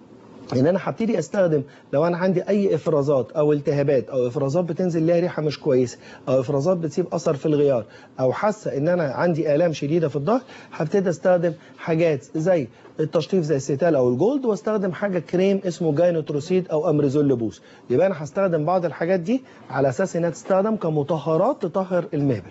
ان انا هبتدي استخدم لو انا عندي اي افرازات او التهابات او افرازات بتنزل ليها ريحه مش كويسه او افرازات بتسيب اثر في الغيار او حاسه ان انا عندي الام شديده في الظهر هبتدي استخدم حاجات زي التشطيف زي الستال او الجولد واستخدم حاجه كريم اسمه جاينوتروسيد او امريزول لبوس يبقى انا هستخدم بعض الحاجات دي على اساس انها تستخدم كمطهرات تطهر المهبل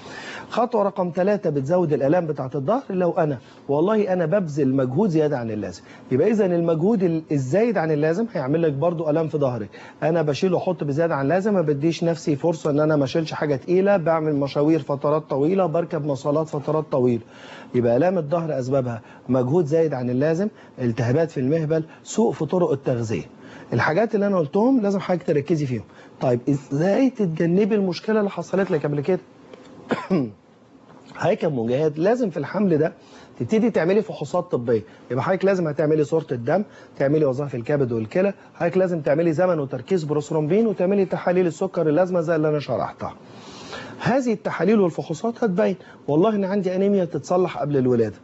خطوة رقم ثلاثة بتزود الآلام بتاعة الظهر لو أنا والله أنا ببذل مجهود زيادة عن اللازم يبقى إذا المجهود ال- الزايد عن اللازم هيعمل لك برضو آلام في ظهرك أنا بشيل وأحط بزيادة عن اللازم ما بديش نفسي فرصة إن أنا ما أشيلش حاجة تقيلة بعمل مشاوير فترات طويلة بركب مواصلات فترات طويلة يبقى آلام الظهر أسبابها مجهود زايد عن اللازم التهابات في المهبل سوء في طرق التغذية الحاجات اللي أنا قلتهم لازم حضرتك تركزي فيهم طيب إزاي تتجنبي المشكلة اللي حصلت لك قبل كده حضرتك يا ام مجاهد لازم في الحمل ده تبتدي تعملي فحوصات طبيه يبقى حضرتك لازم هتعملي صوره الدم تعملي وظائف الكبد والكلى حضرتك لازم تعملي زمن وتركيز بروثرومبين وتعملي تحاليل السكر اللازمه زي اللي انا شرحتها هذه التحاليل والفحوصات هتبين والله ان عندي انيميا تتصلح قبل الولاده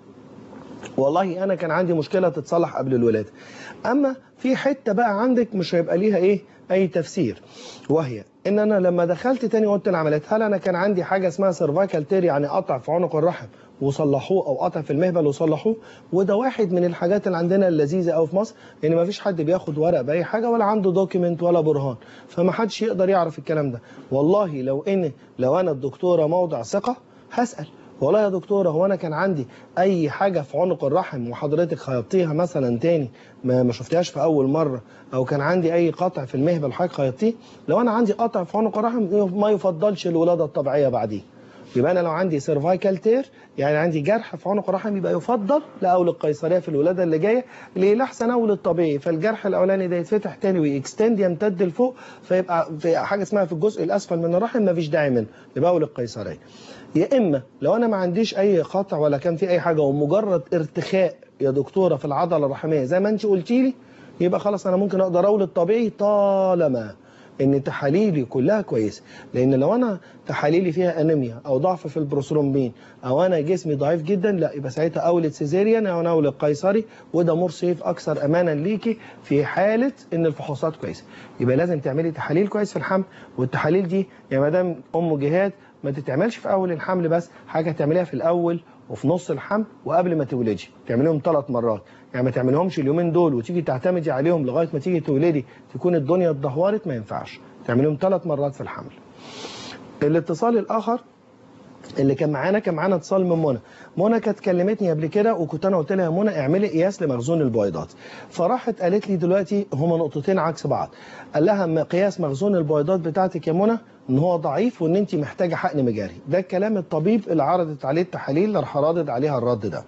والله انا كان عندي مشكله تتصلح قبل الولاده اما في حته بقى عندك مش هيبقى ليها ايه اي تفسير وهي ان انا لما دخلت تاني اوضه العمليات هل انا كان عندي حاجه اسمها سيرفايكال تير يعني قطع في عنق الرحم وصلحوه او قطع في المهبل وصلحوه وده واحد من الحاجات اللي عندنا اللذيذه قوي في مصر ان ما فيش حد بياخد ورق باي حاجه ولا عنده دوكيمنت ولا برهان فما حدش يقدر يعرف الكلام ده والله لو ان لو انا الدكتوره موضع ثقه هسال والله يا دكتوره هو انا كان عندي اي حاجه في عنق الرحم وحضرتك خيطتيها مثلا تاني ما ما شفتهاش في اول مره او كان عندي اي قطع في المهبل حضرتك خيطتيه لو انا عندي قطع في عنق الرحم ما يفضلش الولاده الطبيعيه بعديه يبقى انا لو عندي سيرفايكال تير يعني عندي جرح في عنق الرحم يبقى يفضل لاول القيصريه في الولاده اللي جايه ليه لاحسن اول الطبيعي فالجرح الاولاني ده يتفتح تاني ويكستند يمتد لفوق فيبقى في حاجه اسمها في الجزء الاسفل من الرحم ما فيش داعي منه يبقى اول القيصريه يا اما لو انا ما عنديش اي قطع ولا كان في اي حاجه ومجرد ارتخاء يا دكتوره في العضله الرحميه زي ما انت قلتي لي يبقى خلاص انا ممكن اقدر اولد طبيعي طالما ان تحاليلي كلها كويسه لان لو انا تحاليلي فيها انيميا او ضعف في البروثرومبين او انا جسمي ضعيف جدا لا يبقى ساعتها اولد سيزيريان او انا اولد قيصري وده مور سيف اكثر امانا ليكي في حاله ان الفحوصات كويسه يبقى لازم تعملي تحاليل كويس في الحمل والتحاليل دي يا مدام ام جهاد ما تتعملش في اول الحمل بس حاجه تعمليها في الاول وفي نص الحمل وقبل ما تولدي تعمليهم ثلاث مرات يعني ما تعمليهمش اليومين دول وتيجي تعتمدي عليهم لغايه ما تيجي تولدي تكون الدنيا اتدهورت ما ينفعش تعمليهم ثلاث مرات في الحمل الاتصال الاخر اللي كان معانا كان معانا اتصال من منى منى كانت كلمتني قبل كده وكنت انا قلت لها يا منى اعملي قياس لمخزون البويضات فراحت قالت لي دلوقتي هما نقطتين عكس بعض قال لها مقياس مخزون البويضات بتاعتك يا منى ان هو ضعيف وان انت محتاجه حقن مجاري ده الكلام الطبيب اللي عرضت عليه التحاليل اللي راح رادد عليها الرد ده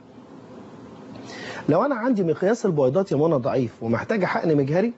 لو انا عندي مقياس البويضات يا منى ضعيف ومحتاجه حقن مجهري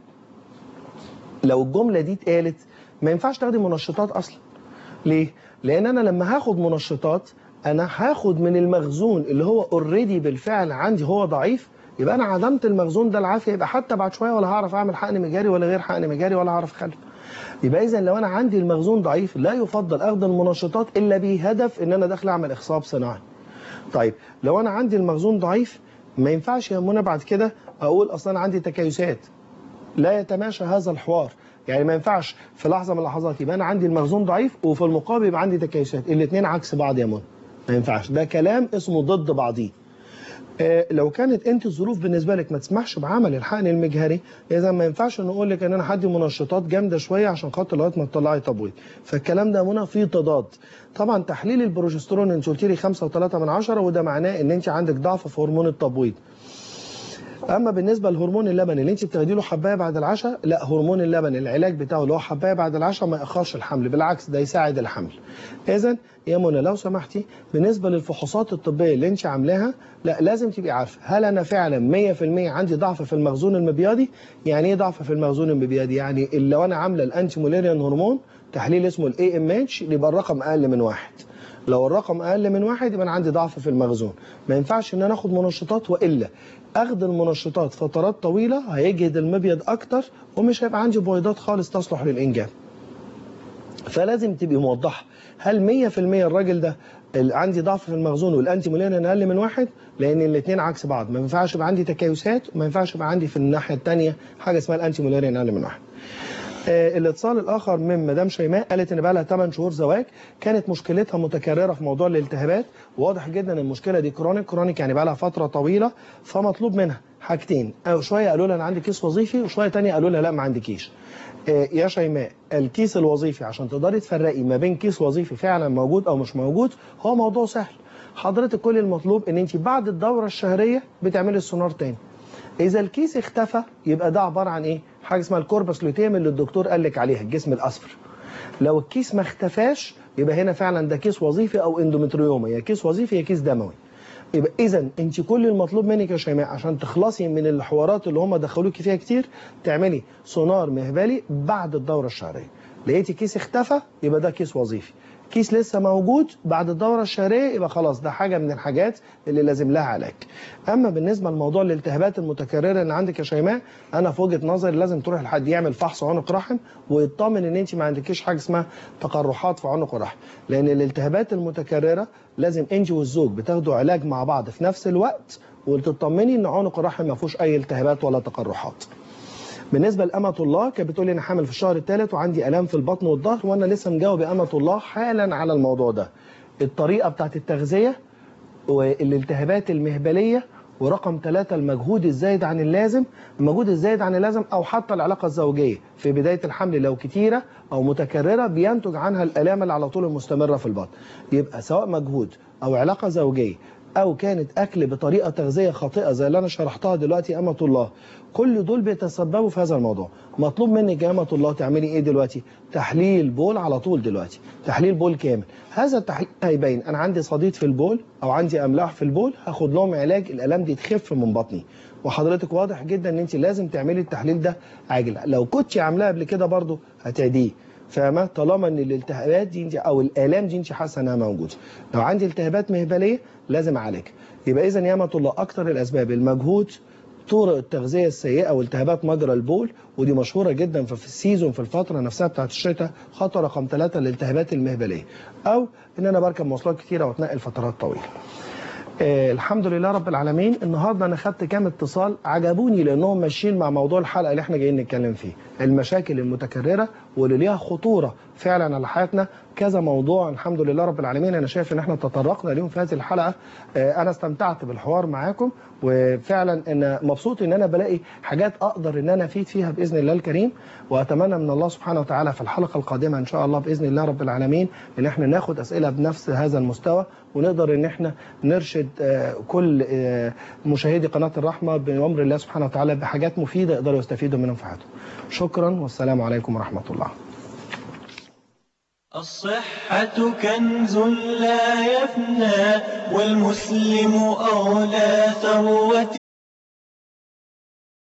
لو الجمله دي اتقالت ما ينفعش تاخدي منشطات اصلا ليه لان انا لما هاخد منشطات انا هاخد من المخزون اللي هو اوريدي بالفعل عندي هو ضعيف يبقى انا عدمت المخزون ده العافيه يبقى حتى بعد شويه ولا هعرف اعمل حقن مجاري ولا غير حقن مجاري ولا هعرف اخلف يبقى اذا لو انا عندي المخزون ضعيف لا يفضل اخذ المنشطات الا بهدف ان انا داخل اعمل اخصاب صناعي طيب لو انا عندي المخزون ضعيف ما ينفعش يا منى بعد كده اقول اصلا انا عندي تكيسات لا يتماشى هذا الحوار يعني ما ينفعش في لحظه من اللحظات يبقى انا عندي المخزون ضعيف وفي المقابل يبقى عندي تكيسات الاثنين عكس بعض يا منى ما ينفعش ده كلام اسمه ضد بعضيه آه، لو كانت انت الظروف بالنسبه لك ما تسمحش بعمل الحقن المجهري اذا ما ينفعش نقول لك ان انا هدي منشطات جامده شويه عشان خاطر لغايه ما تطلعي تبويض فالكلام ده منى فيه تضاد طبعا تحليل البروجسترون انت قلت لي 5.3 من عشرة وده معناه ان انت عندك ضعف في هرمون التبويض اما بالنسبه لهرمون اللبن اللي انت بتاخدي له حبايه بعد العشاء لا هرمون اللبن العلاج بتاعه اللي هو حبايه بعد العشاء ما ياخرش الحمل بالعكس ده يساعد الحمل اذا يا منى لو سمحتي بالنسبه للفحوصات الطبيه اللي انت عاملاها لا لازم تبقي عارفه هل انا فعلا 100% عندي ضعف في المخزون المبيضي يعني ايه ضعف في المخزون المبيضي يعني اللي لو انا عامله الانتي موليريان هرمون تحليل اسمه الاي ام اتش يبقى الرقم اقل من واحد لو الرقم اقل من واحد يبقى انا عندي ضعف في المخزون ما ينفعش ان انا اخد منشطات والا اخد المنشطات فترات طويله هيجهد المبيض اكتر ومش هيبقى عندي بويضات خالص تصلح للانجاب فلازم تبقي موضحه هل 100% الراجل ده اللي عندي ضعف في المخزون والانتي مولين اقل من واحد لان الاثنين عكس بعض ما ينفعش يبقى عندي تكيسات وما ينفعش يبقى عندي في الناحيه الثانيه حاجه اسمها الانتي مولين اقل من واحد آه، الاتصال الاخر من مدام شيماء قالت ان بقى لها 8 شهور زواج كانت مشكلتها متكرره في موضوع الالتهابات واضح جدا ان المشكله دي كرونيك كرونيك يعني بقى لها فتره طويله فمطلوب منها حاجتين او شويه قالوا لها انا عندي كيس وظيفي وشويه تانية قالوا لها لا ما عندكيش آه، يا شيماء الكيس الوظيفي عشان تقدري تفرقي ما بين كيس وظيفي فعلا موجود او مش موجود هو موضوع سهل حضرتك كل المطلوب ان انت بعد الدوره الشهريه بتعملي السونار تاني اذا الكيس اختفى يبقى ده عباره عن ايه حاجه اسمها الكوربس لوتيم اللي الدكتور قال لك عليها الجسم الاصفر لو الكيس ما اختفاش يبقى هنا فعلا ده كيس وظيفي او اندومتريوما يا كيس وظيفي يا كيس دموي يبقى اذا انت كل المطلوب منك يا شيماء عشان تخلصي من الحوارات اللي هم دخلوكي فيها كتير تعملي سونار مهبلي بعد الدوره الشهريه لقيتي كيس اختفى يبقى ده كيس وظيفي كيس لسه موجود بعد الدورة الشهرية يبقى خلاص ده حاجة من الحاجات اللي لازم لها علاج أما بالنسبة لموضوع الالتهابات المتكررة اللي عندك يا شيماء أنا في وجهة نظري لازم تروح لحد يعمل فحص عنق رحم ويطمن إن أنت ما عندكيش حاجة اسمها تقرحات في عنق الرحم لأن الالتهابات المتكررة لازم أنت والزوج بتاخدوا علاج مع بعض في نفس الوقت وتطمني إن عنق الرحم ما فيهوش أي التهابات ولا تقرحات بالنسبه لامه الله كانت بتقول لي انا حامل في الشهر الثالث وعندي الام في البطن والظهر وانا لسه مجاوب يا امه الله حالا على الموضوع ده الطريقه بتاعت التغذيه والالتهابات المهبليه ورقم ثلاثة المجهود الزايد عن اللازم المجهود الزايد عن اللازم أو حتى العلاقة الزوجية في بداية الحمل لو كتيرة أو متكررة بينتج عنها الآلام اللي على طول المستمرة في البطن يبقى سواء مجهود أو علاقة زوجية أو كانت أكل بطريقة تغذية خاطئة زي اللي أنا شرحتها دلوقتي أمة الله كل دول بيتسببوا في هذا الموضوع مطلوب منك يا أمة الله تعملي إيه دلوقتي تحليل بول على طول دلوقتي تحليل بول كامل هذا التحليل هيبين أنا عندي صديد في البول أو عندي أملاح في البول هاخد لهم علاج الآلام دي تخف من بطني وحضرتك واضح جدا ان انت لازم تعملي التحليل ده عاجل لو كنت عاملاه قبل كده برضه هتعديه فاهمه طالما ان الالتهابات دي انت او الالام دي انت حاسه انها موجوده لو عندي التهابات مهبليه لازم اعالجها يبقى اذا يا الله اكتر الاسباب المجهود طرق التغذيه السيئه والتهابات مجرى البول ودي مشهوره جدا في السيزون في الفتره نفسها بتاعت الشتاء خطوه رقم ثلاثة الالتهابات المهبليه او ان انا بركب مواصلات كتيره واتنقل فترات طويله آه الحمد لله رب العالمين النهارده انا خدت كام اتصال عجبوني لانهم ماشيين مع موضوع الحلقه اللي احنا جايين نتكلم فيه المشاكل المتكرره واللي ليها خطوره فعلا على حياتنا كذا موضوع الحمد لله رب العالمين انا شايف ان احنا تطرقنا اليوم في هذه الحلقه آه، انا استمتعت بالحوار معاكم وفعلا ان مبسوط ان انا بلاقي حاجات اقدر ان انا افيد فيها باذن الله الكريم واتمنى من الله سبحانه وتعالى في الحلقه القادمه ان شاء الله باذن الله رب العالمين ان احنا ناخد اسئله بنفس هذا المستوى ونقدر ان احنا نرشد آه، كل آه، مشاهدي قناه الرحمه بامر الله سبحانه وتعالى بحاجات مفيده يقدروا يستفيدوا منهم في حياتهم شكرا والسلام عليكم ورحمه الله الصحة كنز لا يفنى والمسلم أولى ثروة